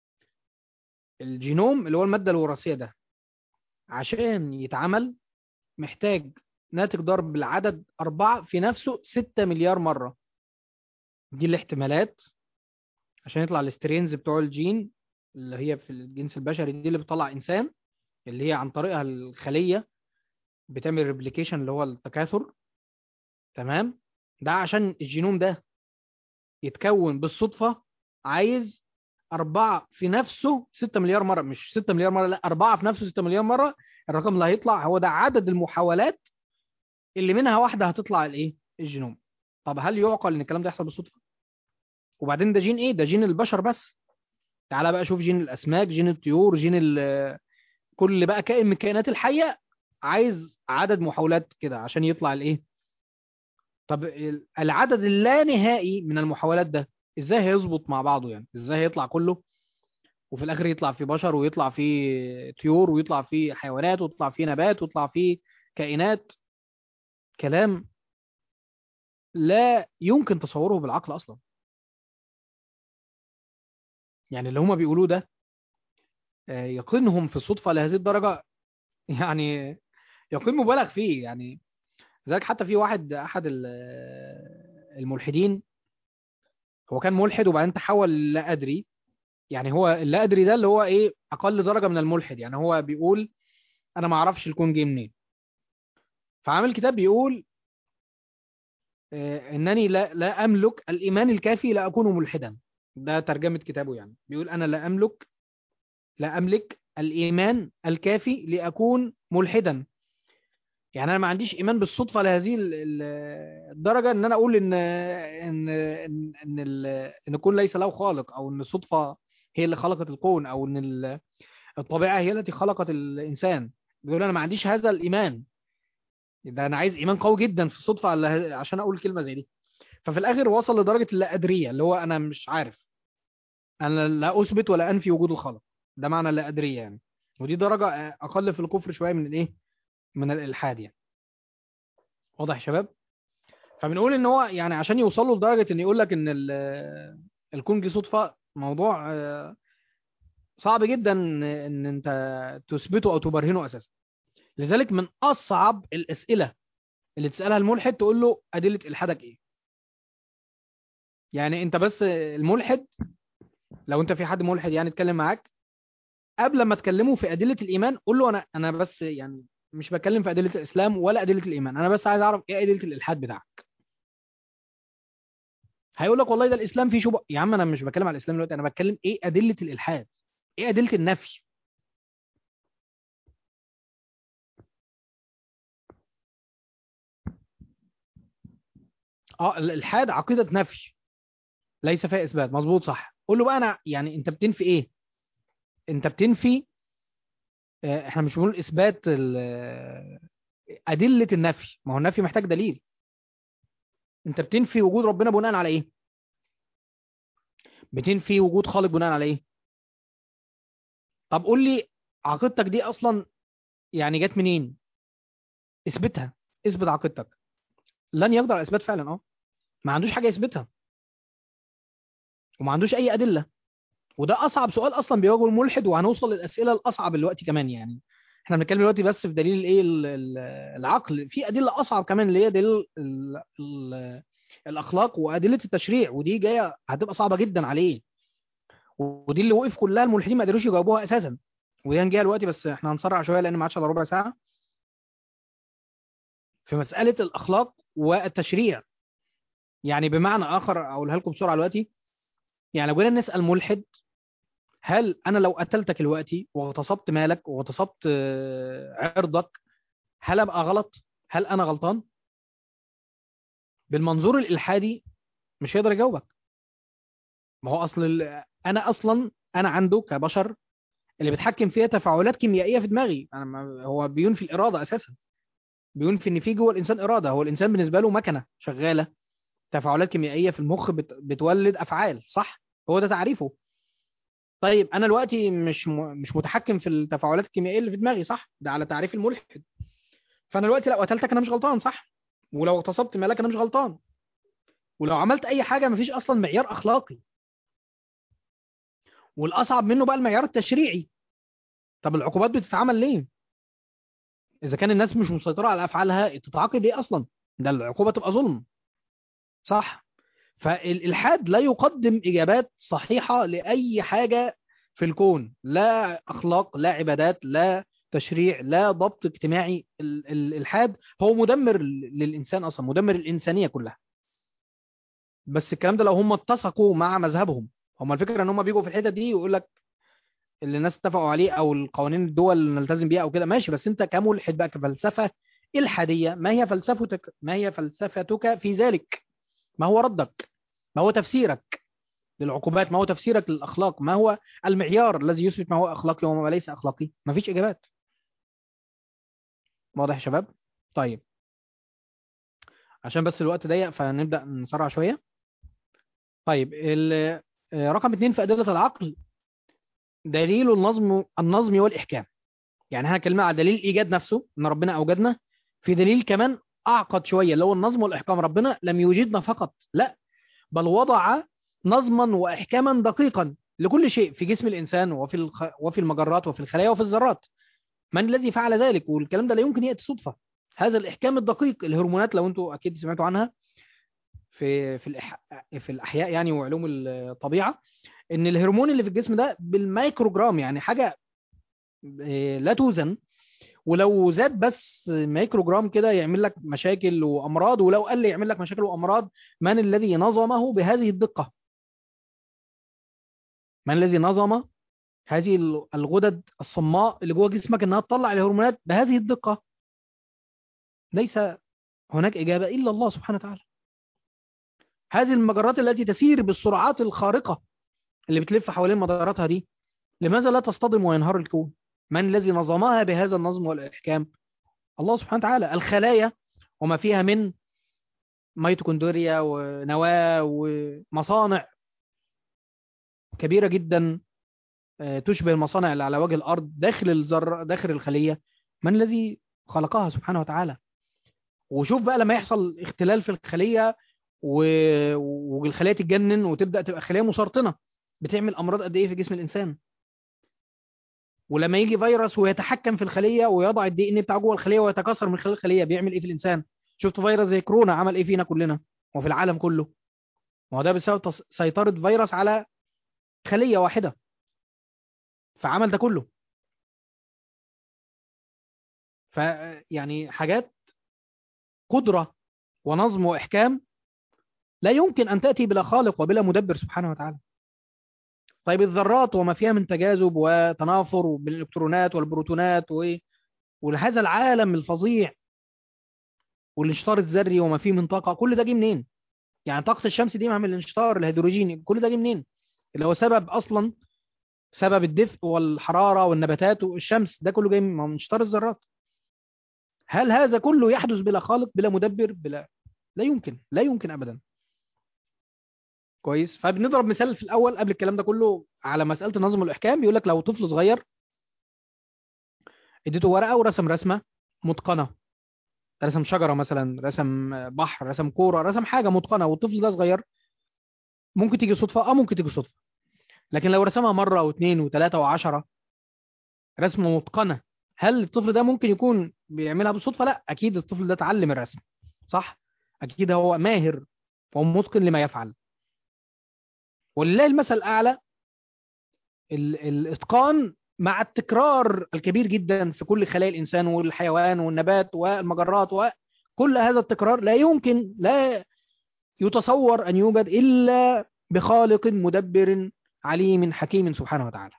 الجينوم اللي هو المادة الوراثية ده عشان يتعمل محتاج ناتج ضرب العدد أربعة في نفسه ستة مليار مرة دي الاحتمالات عشان يطلع السترينز بتوع الجين اللي هي في الجنس البشري دي اللي بتطلع إنسان اللي هي عن طريقها الخلية بتعمل ريبليكيشن اللي هو التكاثر تمام ده عشان الجينوم ده يتكون بالصدفة عايز أربعة في نفسه ستة مليار مرة مش ستة مليار مرة لا أربعة في نفسه ستة مليار مرة الرقم اللي هيطلع هو ده عدد المحاولات اللي منها واحدة هتطلع الإيه الجينوم طب هل يعقل إن الكلام ده يحصل بالصدفة وبعدين ده جين إيه ده جين البشر بس تعالى بقى شوف جين الأسماك جين الطيور جين ال- كل بقى كائن من الكائنات الحية عايز عدد محاولات كده عشان يطلع الإيه طب ال- العدد اللانهائي من المحاولات ده ازاي هيظبط مع بعضه يعني ازاي هيطلع كله وفي الاخر يطلع فيه بشر ويطلع فيه طيور ويطلع فيه حيوانات ويطلع فيه نبات ويطلع فيه كائنات كلام لا يمكن تصوره بالعقل اصلا يعني اللي هما بيقولوه ده آه، يقينهم في الصدفة لهذه الدرجة يعني يقين مبالغ فيه يعني ذلك حتى في واحد احد ال- الملحدين هو كان ملحد وبعدين تحول لا ادري يعني هو اللا ادري ده اللي هو ايه اقل درجه من الملحد يعني هو بيقول انا ما اعرفش الكون جه منين فعامل كتاب بيقول آه، انني لا لا املك الايمان الكافي لاكون ملحدا ده ترجمه كتابه يعني بيقول انا لا املك لا املك الايمان الكافي لاكون ملحدا يعني انا ما عنديش ايمان بالصدفه لهذه ال- ال- الدرجه ان انا اقول ان ان ان ان, ال- إن الكون ليس له خالق او ان الصدفه هي اللي خلقت الكون او ان ال- الطبيعه هي التي خلقت الانسان بيقول انا ما عنديش هذا الايمان ده انا عايز ايمان قوي جدا في الصدفه على- عشان اقول كلمه زي دي ففي الاخر وصل لدرجه اللا ادريه اللي هو انا مش عارف انا لا اثبت ولا انفي وجود الخالق ده معنى اللا ادريه يعني ودي درجه اقل في الكفر شويه من الايه من الالحاد يعني واضح يا شباب فبنقول ان هو يعني عشان يوصلوا لدرجه ان يقول لك ان ال- الكون جه صدفه موضوع آه، صعب جدا ان إن انت تثبته او تبرهنه اساسا لذلك من اصعب الاسئله اللي تسالها الملحد تقول له ادله الحادك ايه يعني انت بس الملحد لو انت في حد ملحد يعني اتكلم معاك قبل ما تكلمه في ادله الايمان قول له انا انا بس يعني مش بتكلم في ادله الاسلام ولا ادله الايمان انا بس عايز اعرف ايه ادله الالحاد بتاعك هيقول لك والله ده الاسلام فيه شبهه يا عم انا مش بتكلم على الاسلام دلوقتي انا بتكلم ايه ادله الالحاد ايه ادله النفي اه الالحاد عقيده نفي ليس فيها اثبات مظبوط صح قول له بقى انا يعني انت بتنفي ايه انت بتنفي آه، احنا مش بنقول اثبات ال- آه، ادله النفي ما هو النفي محتاج دليل انت بتنفي وجود ربنا بناء على ايه بتنفي وجود خالق بناء على ايه طب قول لي عقيدتك دي اصلا يعني جت منين اثبتها اثبت عقيدتك لن يقدر على اثبات فعلا اه ما عندوش حاجه يثبتها وما عندوش اي ادله وده اصعب سؤال اصلا بيواجهه الملحد وهنوصل للاسئله الاصعب دلوقتي كمان يعني احنا بنتكلم دلوقتي بس في دليل الايه ال- ال- العقل في ادله اصعب كمان اللي هي دليل ال- ال- الاخلاق وادله التشريع ودي جايه هتبقى صعبه جدا عليه ودي اللي وقف كلها الملحدين ما قدروش يجاوبوها اساسا ودي هنجيها دلوقتي بس احنا هنسرع شويه لان ما عادش الا ربع ساعه في مساله الاخلاق والتشريع يعني بمعنى اخر اقولها لكم بسرعه دلوقتي يعني لو جينا نسال ملحد هل انا لو قتلتك دلوقتي واغتصبت مالك واغتصبت آه، عرضك هل ابقى غلط هل انا غلطان بالمنظور الالحادي مش هيقدر يجاوبك ما هو اصل ال- انا اصلا انا عنده كبشر اللي بيتحكم فيها تفاعلات كيميائيه في دماغي انا ما هو بينفي الاراده اساسا بينفي ان في جوه الانسان اراده هو الانسان بالنسبه له مكنه شغاله تفاعلات كيميائيه في المخ بت... بتولد افعال صح هو ده تعريفه طيب انا دلوقتي مش م... مش متحكم في التفاعلات الكيميائيه اللي في دماغي صح ده على تعريف الملحد فانا دلوقتي لو قتلتك انا مش غلطان صح ولو اغتصبت مالك انا مش غلطان ولو عملت اي حاجه مفيش اصلا معيار اخلاقي والاصعب منه بقى المعيار التشريعي طب العقوبات بتتعمل ليه اذا كان الناس مش مسيطره على افعالها تتعاقب ليه اصلا ده العقوبه تبقى ظلم صح فالالحاد لا يقدم اجابات صحيحه لاي حاجه في الكون لا اخلاق لا عبادات لا تشريع لا ضبط اجتماعي ال- ال- الالحاد هو مدمر للانسان اصلا مدمر الانسانيه كلها بس الكلام ده لو هم اتسقوا مع مذهبهم هم الفكره ان هم بيجوا في الحته دي ويقول لك اللي الناس اتفقوا عليه او القوانين الدول اللي نلتزم بيها او كده ماشي بس انت كملحد بقى كفلسفه الحاديه ما هي فلسفتك ما هي فلسفتك في ذلك ما هو ردك ما هو تفسيرك للعقوبات ما هو تفسيرك للاخلاق ما هو المعيار الذي يثبت ما هو اخلاقي وما ليس اخلاقي ما فيش اجابات واضح يا شباب طيب عشان بس الوقت ضيق فنبدا نسرع شويه طيب ال- آه، رقم اتنين في ادله العقل دليل النظم النظم والاحكام يعني احنا اتكلمنا على دليل ايجاد نفسه ان ربنا اوجدنا في دليل كمان اعقد شويه اللي هو النظم والاحكام ربنا لم يوجدنا فقط لا بل وضع نظما واحكاما دقيقا لكل شيء في جسم الانسان وفي الخ... وفي المجرات وفي الخلايا وفي الذرات من الذي فعل ذلك والكلام ده لا يمكن ياتي صدفه هذا الاحكام الدقيق الهرمونات لو انتوا اكيد سمعتوا عنها في في الإح... في الاحياء يعني وعلوم الطبيعه ان الهرمون اللي في الجسم ده بالميكروجرام يعني حاجه آه، لا توزن ولو زاد بس ميكروجرام كده يعمل لك مشاكل وامراض ولو قل يعمل لك مشاكل وامراض من الذي نظمه بهذه الدقه من الذي نظم هذه الغدد الصماء اللي جوه جسمك انها تطلع الهرمونات بهذه الدقه ليس هناك اجابه الا الله سبحانه وتعالى هذه المجرات التي تسير بالسرعات الخارقه اللي بتلف حوالين مداراتها دي لماذا لا تصطدم وينهار الكون من الذي نظمها بهذا النظم والإحكام الله سبحانه وتعالى الخلايا وما فيها من ميتوكوندريا ونواة ومصانع كبيرة جدا آه، تشبه المصانع اللي على وجه الأرض داخل الذرة داخل الخلية من الذي خلقها سبحانه وتعالى وشوف بقى لما يحصل اختلال في الخلية و- والخلية تتجنن وتبدأ تبقى خلية مسرطنة بتعمل أمراض قد إيه في جسم الإنسان ولما يجي فيروس ويتحكم في الخليه ويضع الدي ان بتاعه جوه الخليه ويتكاثر من خلال الخليه بيعمل ايه في الانسان شفت فيروس زي كورونا عمل ايه فينا كلنا وفي العالم كله ما هو ده بسبب تص- سيطره فيروس على خليه واحده فعمل ده كله ف يعني حاجات قدره ونظم واحكام لا يمكن ان تاتي بلا خالق وبلا مدبر سبحانه وتعالى طيب الذرات وما فيها من تجاذب وتنافر بالالكترونات والبروتونات و... وهذا العالم الفظيع والانشطار الذري وما فيه من طاقه كل ده جه منين؟ يعني طاقه الشمس دي معمل الانشطار الهيدروجيني كل ده جه منين؟ اللي هو سبب اصلا سبب الدفء والحراره والنباتات والشمس ده كله جاي من من انشطار الذرات. هل هذا كله يحدث بلا خالق بلا مدبر بلا لا يمكن لا يمكن ابدا. كويس فبنضرب مثال في الاول قبل الكلام ده كله على مساله النظم والاحكام بيقول لك لو طفل صغير اديته ورقه ورسم رسمه متقنه رسم شجرة مثلا رسم بحر رسم كورة رسم حاجة متقنة والطفل ده صغير ممكن تيجي صدفة اه ممكن تيجي صدفة لكن لو رسمها مرة واثنين وثلاثة وعشرة رسمة متقنة هل الطفل ده ممكن يكون بيعملها بالصدفة؟ لا أكيد الطفل ده اتعلم الرسم صح؟ أكيد هو ماهر وهو متقن لما يفعل ولله المثل الأعلى ال- الإتقان مع التكرار الكبير جدا في كل خلايا الإنسان والحيوان والنبات والمجرات وكل هذا التكرار لا يمكن لا يتصور أن يوجد إلا بخالق مدبر عليم حكيم سبحانه وتعالى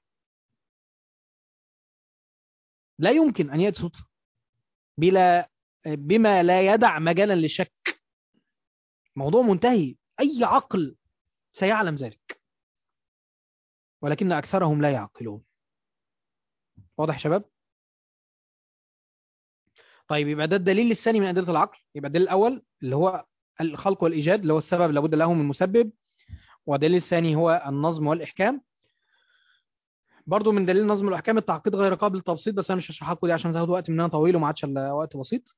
لا يمكن أن يأتي صدفة بلا بما لا يدع مجالا للشك موضوع منتهي أي عقل سيعلم ذلك ولكن أكثرهم لا يعقلون واضح يا شباب طيب يبقى ده الدليل الثاني من أدلة العقل يبقى الدليل الأول اللي هو الخلق والإيجاد اللي هو السبب لابد له من مسبب والدليل الثاني هو النظم والإحكام برضو من دليل نظم الأحكام التعقيد غير قابل للتبسيط بس أنا مش هشرحها لكم دي عشان تاخد وقت مننا طويل وما عادش إلا وقت بسيط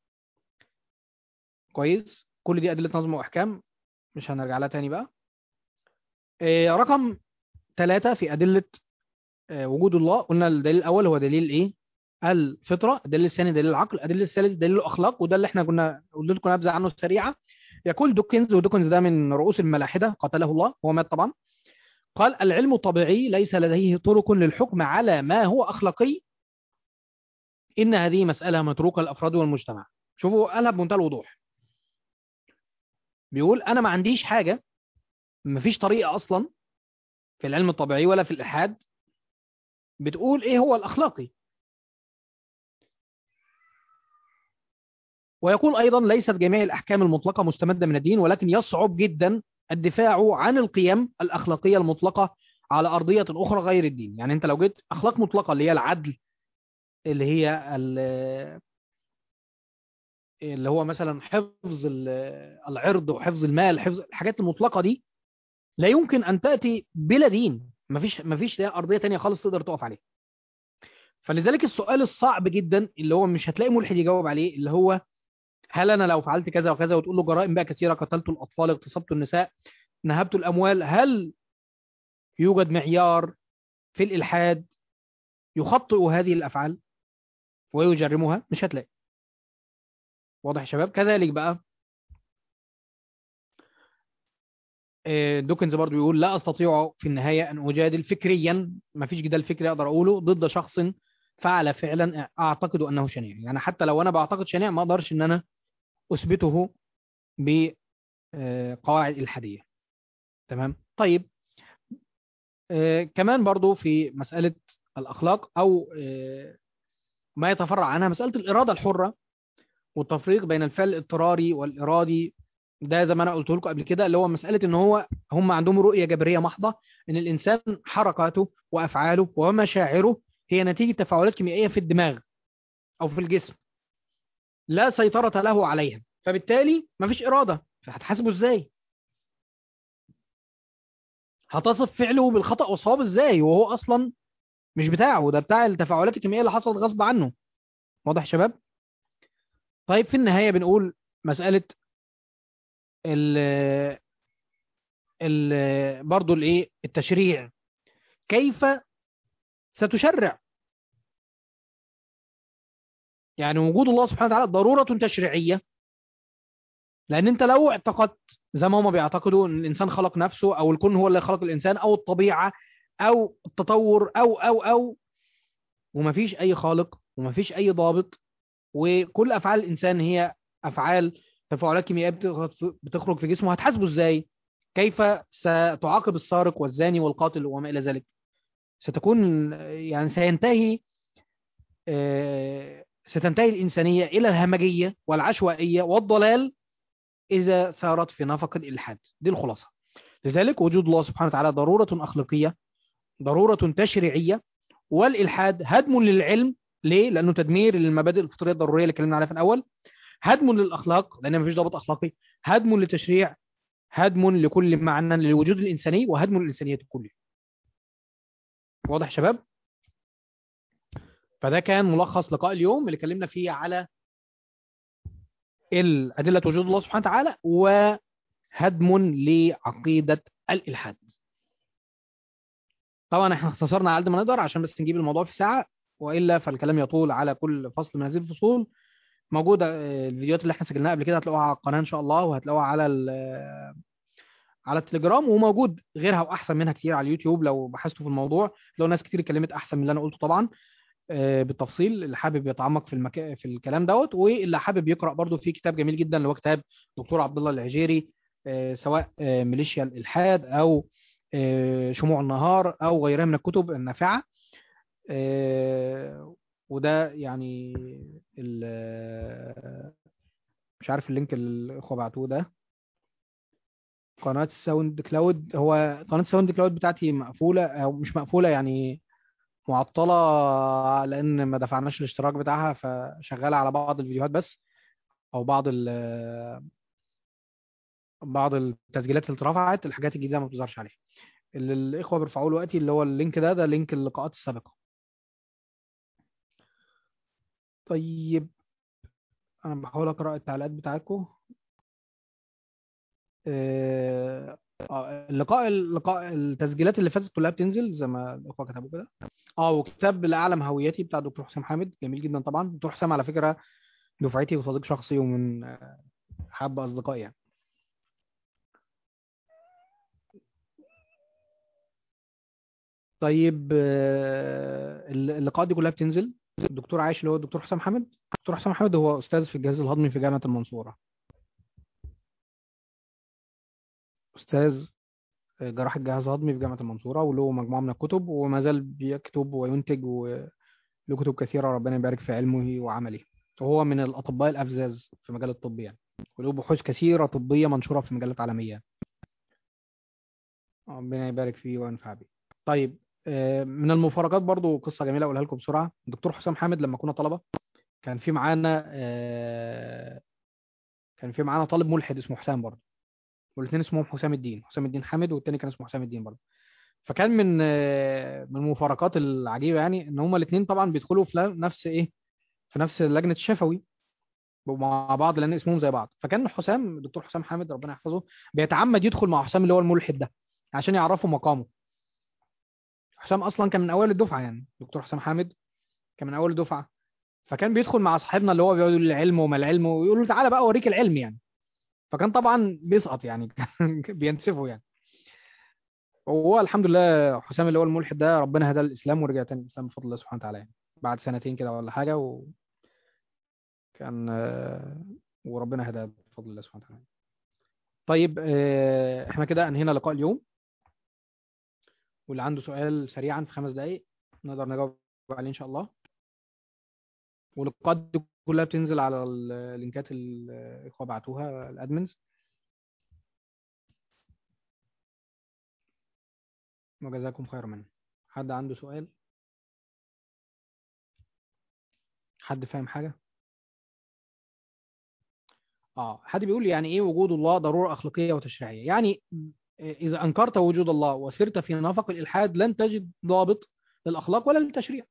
كويس كل دي أدلة نظم وأحكام مش هنرجع لها تاني بقى إيه رقم ثلاثة في أدلة آه، وجود الله قلنا الدليل الأول هو دليل إيه؟ الفطرة الدليل الثاني دليل العقل الدليل الثالث دليل الأخلاق وده اللي احنا كنا قلت لكم نبذة عنه سريعة يقول دوكنز ودوكنز ده من رؤوس الملاحدة قتله الله هو مات طبعا قال العلم الطبيعي ليس لديه طرق للحكم على ما هو أخلاقي إن هذه مسألة متروكة للأفراد والمجتمع شوفوا قالها بمنتهى الوضوح بيقول أنا ما عنديش حاجة مفيش طريقة أصلا في العلم الطبيعي ولا في الإلحاد بتقول إيه هو الأخلاقي ويقول أيضا ليست جميع الأحكام المطلقة مستمدة من الدين ولكن يصعب جدا الدفاع عن القيم الأخلاقية المطلقة على أرضية أخرى غير الدين يعني أنت لو جيت أخلاق مطلقة اللي هي العدل اللي هي ال- اللي هو مثلا حفظ ال- العرض وحفظ المال حفظ الحاجات المطلقة دي لا يمكن أن تأتي بلا دين مفيش مفيش أرضية تانية خالص تقدر تقف عليها فلذلك السؤال الصعب جدا اللي هو مش هتلاقي ملحد يجاوب عليه اللي هو هل انا لو فعلت كذا وكذا وتقول له جرائم بقى كثيره قتلت الاطفال اغتصبت النساء نهبت الاموال هل يوجد معيار في الالحاد يخطئ هذه الافعال ويجرمها مش هتلاقي واضح يا شباب كذلك بقى آه، دوكنز برضو يقول لا استطيع في النهايه ان اجادل فكريا ما فيش جدال فكري اقدر اقوله ضد شخص فعل فعلا اعتقد انه شنيع يعني حتى لو انا بعتقد شنيع ما اقدرش ان انا اثبته بقواعد الحادية تمام طيب آه، كمان برضو في مسألة الأخلاق أو آه، ما يتفرع عنها مسألة الإرادة الحرة والتفريق بين الفعل الاضطراري والإرادي ده زي ما أنا قلت لكم قبل كده اللي هو مسألة إن هو هم عندهم رؤية جبرية محضة إن الإنسان حركاته وأفعاله ومشاعره هي نتيجة تفاعلات كيميائية في الدماغ أو في الجسم لا سيطرة له عليها فبالتالي مفيش إرادة فهتحاسبه إزاي هتصف فعله بالخطأ والصواب إزاي وهو أصلا مش بتاعه ده بتاع التفاعلات الكيميائية اللي حصلت غصب عنه واضح يا شباب طيب في النهاية بنقول مسألة ال ال برضه الايه التشريع كيف ستشرع يعني وجود الله سبحانه وتعالى ضرورة تشريعية لأن أنت لو اعتقدت زي ما هم بيعتقدوا أن الإنسان خلق نفسه أو الكون هو اللي خلق الإنسان أو الطبيعة أو التطور أو أو أو ومفيش أي خالق ومفيش أي ضابط وكل أفعال الإنسان هي أفعال تفاعلات كيميائية بتخ- بتخرج في جسمه هتحاسبه إزاي؟ كيف ستعاقب السارق والزاني والقاتل وما إلى ذلك؟ ستكون يعني سينتهي آه، ستنتهي الإنسانية إلى الهمجية والعشوائية والضلال إذا سارت في نفق الإلحاد دي الخلاصة لذلك وجود الله سبحانه وتعالى ضرورة أخلاقية ضرورة تشريعية والإلحاد هدم للعلم ليه؟ لأنه تدمير للمبادئ الفطرية الضرورية اللي اتكلمنا عليها في الأول هدم للأخلاق لأن مفيش ضابط أخلاقي هدم للتشريع هدم لكل معنى للوجود الإنساني وهدم للإنسانية كلها واضح يا شباب؟ فده كان ملخص لقاء اليوم اللي اتكلمنا فيه على أدلة وجود الله سبحانه وتعالى وهدم لعقيدة الإلحاد طبعا احنا اختصرنا على قد ما نقدر عشان بس نجيب الموضوع في ساعة وإلا فالكلام يطول على كل فصل من هذه الفصول موجودة آه، الفيديوهات اللي احنا سجلناها قبل كده هتلاقوها على القناة إن شاء الله وهتلاقوها على ال- على التليجرام وموجود غيرها واحسن منها كتير على اليوتيوب لو بحثتوا في الموضوع لو ناس كتير اتكلمت احسن من اللي انا قلته طبعا آه، بالتفصيل اللي حابب يتعمق في المكا... في الكلام دوت واللي حابب يقرا برضو في كتاب جميل جدا اللي هو كتاب دكتور عبد الله العجيري آه، سواء آه، ميليشيا الالحاد او آه، شموع النهار او غيرها من الكتب النافعه آه، وده يعني ال- مش عارف اللينك اللي الاخوه بعتوه ده قناة الساوند كلاود هو قناة الساوند كلاود بتاعتي مقفولة أو مش مقفولة يعني معطلة لأن ما دفعناش الاشتراك بتاعها فشغالة على بعض الفيديوهات بس أو بعض ال بعض التسجيلات اللي اترفعت الحاجات الجديدة ما بتظهرش عليها اللي الإخوة بيرفعوه دلوقتي اللي هو اللينك ده ده لينك اللقاءات السابقة طيب أنا بحاول أقرأ التعليقات بتاعتكم آه، آه، اللقاء اللقاء التسجيلات اللي فاتت كلها بتنزل زي ما الاخوه كتبوا كده اه وكتاب لاعلم هويتي بتاع دكتور حسام حامد جميل جدا طبعا دكتور حسام على فكره دفعتي وصديق شخصي ومن آه، احب اصدقائي يعني طيب آه، اللقاءات دي كلها بتنزل الدكتور عايش اللي هو الدكتور حسام حامد دكتور حسام حامد هو استاذ في الجهاز الهضمي في جامعه المنصوره استاذ جراح الجهاز الهضمي في جامعة المنصورة وله مجموعة من الكتب وما زال بيكتب وينتج وله كتب كثيرة ربنا يبارك في علمه وعمله وهو من الأطباء الأفزاز في مجال الطب يعني وله بحوث كثيرة طبية منشورة في مجلات عالمية ربنا يبارك فيه وينفع به طيب آه، من المفارقات برضو قصة جميلة أقولها لكم بسرعة الدكتور حسام حامد لما كنا طلبة كان في معانا آه، كان في معانا طالب ملحد اسمه حسام برضو والاثنين اسمهم حسام الدين حسام الدين حامد والتاني كان اسمه حسام الدين برضه فكان من آه، من المفارقات العجيبه يعني ان هما الاثنين طبعا بيدخلوا في نفس ايه في نفس لجنه الشفوي بيبقوا مع بعض لان اسمهم زي بعض فكان حسام الدكتور حسام حامد ربنا يحفظه بيتعمد يدخل مع حسام اللي هو الملحد ده عشان يعرفوا مقامه حسام اصلا كان من اوائل الدفعه يعني دكتور حسام حامد كان من اول الدفعه فكان بيدخل مع صاحبنا اللي هو بيقعد يقول العلم وما العلم ويقول له تعالى بقى اوريك العلم يعني فكان طبعا بيسقط يعني بينسفه يعني وهو الحمد لله حسام اللي هو الملحد ده ربنا هداه الاسلام ورجع تاني الاسلام بفضل الله سبحانه وتعالى يعني بعد سنتين كده ولا حاجه وكان آه، وربنا هداه بفضل الله سبحانه وتعالى طيب آه، احنا كده انهينا لقاء اليوم واللي عنده سؤال سريعا في خمس دقائق نقدر نجاوب عليه ان شاء الله واللقاءات دي كلها بتنزل على اللينكات اللي الاخوه بعتوها الادمنز وجزاكم خير منه حد عنده سؤال حد فاهم حاجة اه حد بيقول لي يعني ايه وجود الله ضرورة أخلاقية وتشريعية يعني إذا أنكرت وجود الله وسرت في نفق الإلحاد لن تجد ضابط للأخلاق ولا للتشريع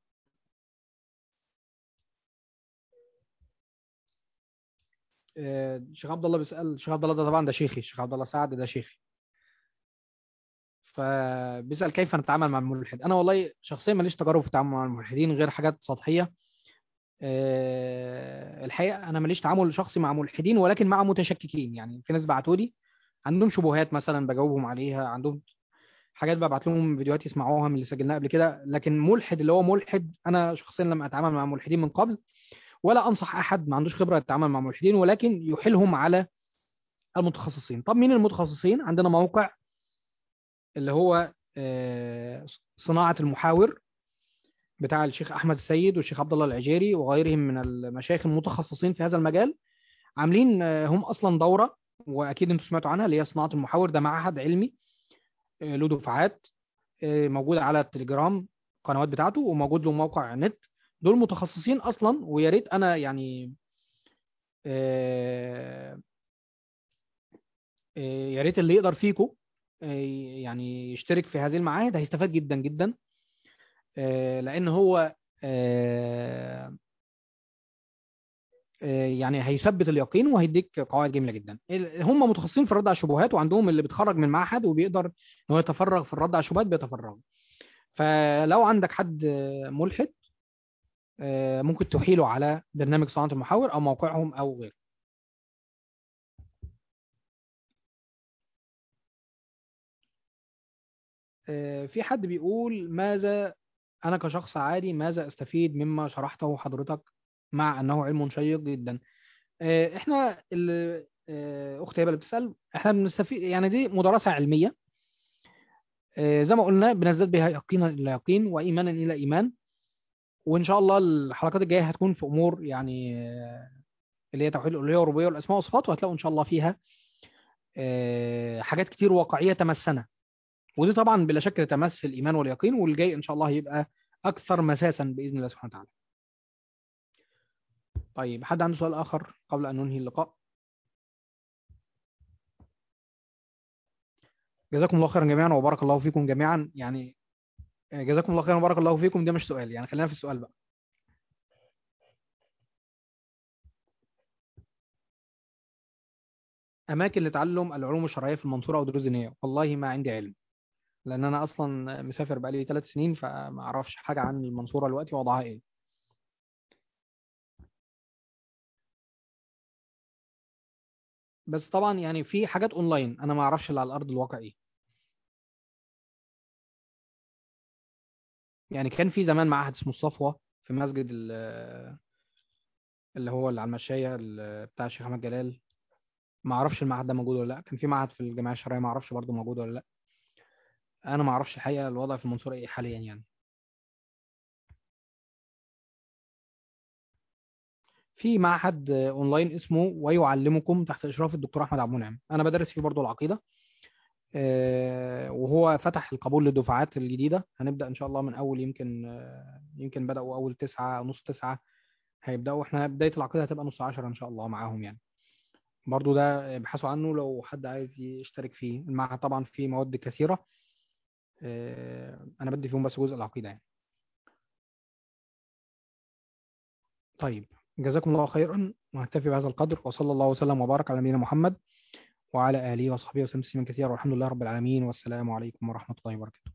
آه، الشيخ عبد الله بيسأل الشيخ عبد الله ده طبعا ده شيخي الشيخ عبد الله سعد ده شيخي فبيسأل كيف نتعامل مع الملحد أنا والله شخصيا ماليش تجارب في التعامل مع الملحدين غير حاجات سطحية آه، الحقيقة أنا ماليش تعامل شخصي مع ملحدين ولكن مع متشككين يعني في ناس بعتوا لي عندهم شبهات مثلا بجاوبهم عليها عندهم حاجات ببعت لهم فيديوهات يسمعوها من اللي سجلناها قبل كده لكن ملحد اللي هو ملحد أنا شخصيا لما أتعامل مع ملحدين من قبل ولا أنصح أحد ما عندوش خبرة يتعامل مع ملحدين ولكن يحيلهم على المتخصصين طب مين المتخصصين عندنا موقع اللي هو آه، صناعة المحاور بتاع الشيخ أحمد السيد والشيخ عبد الله العجيري وغيرهم من المشايخ المتخصصين في هذا المجال عاملين آه، هم أصلا دورة وأكيد أنتم سمعتوا عنها اللي هي صناعة المحاور ده معهد علمي آه، له دفعات آه، موجود على التليجرام القنوات بتاعته وموجود له موقع نت دول متخصصين أصلا ويا ريت أنا يعني آه، آه، يا ريت اللي يقدر فيكم يعني يشترك في هذه المعاهد هيستفاد جدا جدا آه، لان هو آه، آه، يعني هيثبت اليقين وهيديك قواعد جميله جدا ال- هم متخصصين في الرد على الشبهات وعندهم اللي بيتخرج من معهد وبيقدر ان هو يتفرغ في الرد على الشبهات بيتفرغ فلو عندك حد آه، ملحد آه، ممكن تحيله على برنامج صناعه المحاور او موقعهم او غيره آه، في حد بيقول ماذا أنا كشخص عادي ماذا أستفيد مما شرحته حضرتك مع أنه علم شيق جدا آه، إحنا ال- آه، أختي هبة اللي بتسأل إحنا بنستفيد يعني دي مدرسة علمية آه، زي ما قلنا بنزداد بها يقينا إلى يقين وإيمانا إلى إيمان وإن شاء الله الحلقات الجاية هتكون في أمور يعني آه، اللي هي توحيد الألوهية والربوبية والأسماء والصفات وهتلاقوا إن شاء الله فيها آه، حاجات كتير واقعية تمسنا ودي طبعا بلا شك تمس الإيمان واليقين والجاي إن شاء الله هيبقى أكثر مساسا بإذن الله سبحانه وتعالى طيب حد عنده سؤال آخر قبل أن ننهي اللقاء جزاكم الله خيرا جميعا وبارك الله فيكم جميعا يعني آه، جزاكم الله خيرا وبارك الله فيكم ده مش سؤال يعني خلينا في السؤال بقى أماكن لتعلم العلوم الشرعية في المنصورة أو دروز دينية والله ما عندي علم لأن أنا أصلا مسافر بقالي ثلاث سنين فما أعرفش حاجة عن المنصورة دلوقتي وضعها إيه بس طبعا يعني في حاجات أونلاين أنا ما أعرفش اللي على الأرض الواقع إيه يعني كان في زمان معهد اسمه الصفوة في مسجد ال- اللي هو اللي على المشاية ال- بتاع الشيخ أحمد جلال ما اعرفش المعهد ده موجود ولا لا كان في معهد في الجامعه الشرعيه ما اعرفش برضه موجود ولا لا انا ما اعرفش الحقيقه الوضع في المنصوره ايه حاليا يعني في معهد آه، اونلاين اسمه ويعلمكم تحت اشراف الدكتور احمد عبد المنعم انا بدرس فيه برضه العقيده آه، وهو فتح القبول للدفعات الجديده هنبدا ان شاء الله من اول يمكن آه، يمكن بداوا اول تسعة نص تسعة هيبداوا احنا بدايه العقيده هتبقى نص عشرة ان شاء الله معاهم يعني برضه ده ابحثوا عنه لو حد عايز يشترك فيه المعهد طبعا فيه مواد كثيره آه، انا بدي فيهم بس جزء العقيده يعني طيب جزاكم الله خيرا ونكتفي بهذا القدر وصلى الله وسلم وبارك على نبينا محمد وعلى آله وصحبه وسلم تسليما كثيرا والحمد لله رب العالمين والسلام عليكم ورحمة الله وبركاته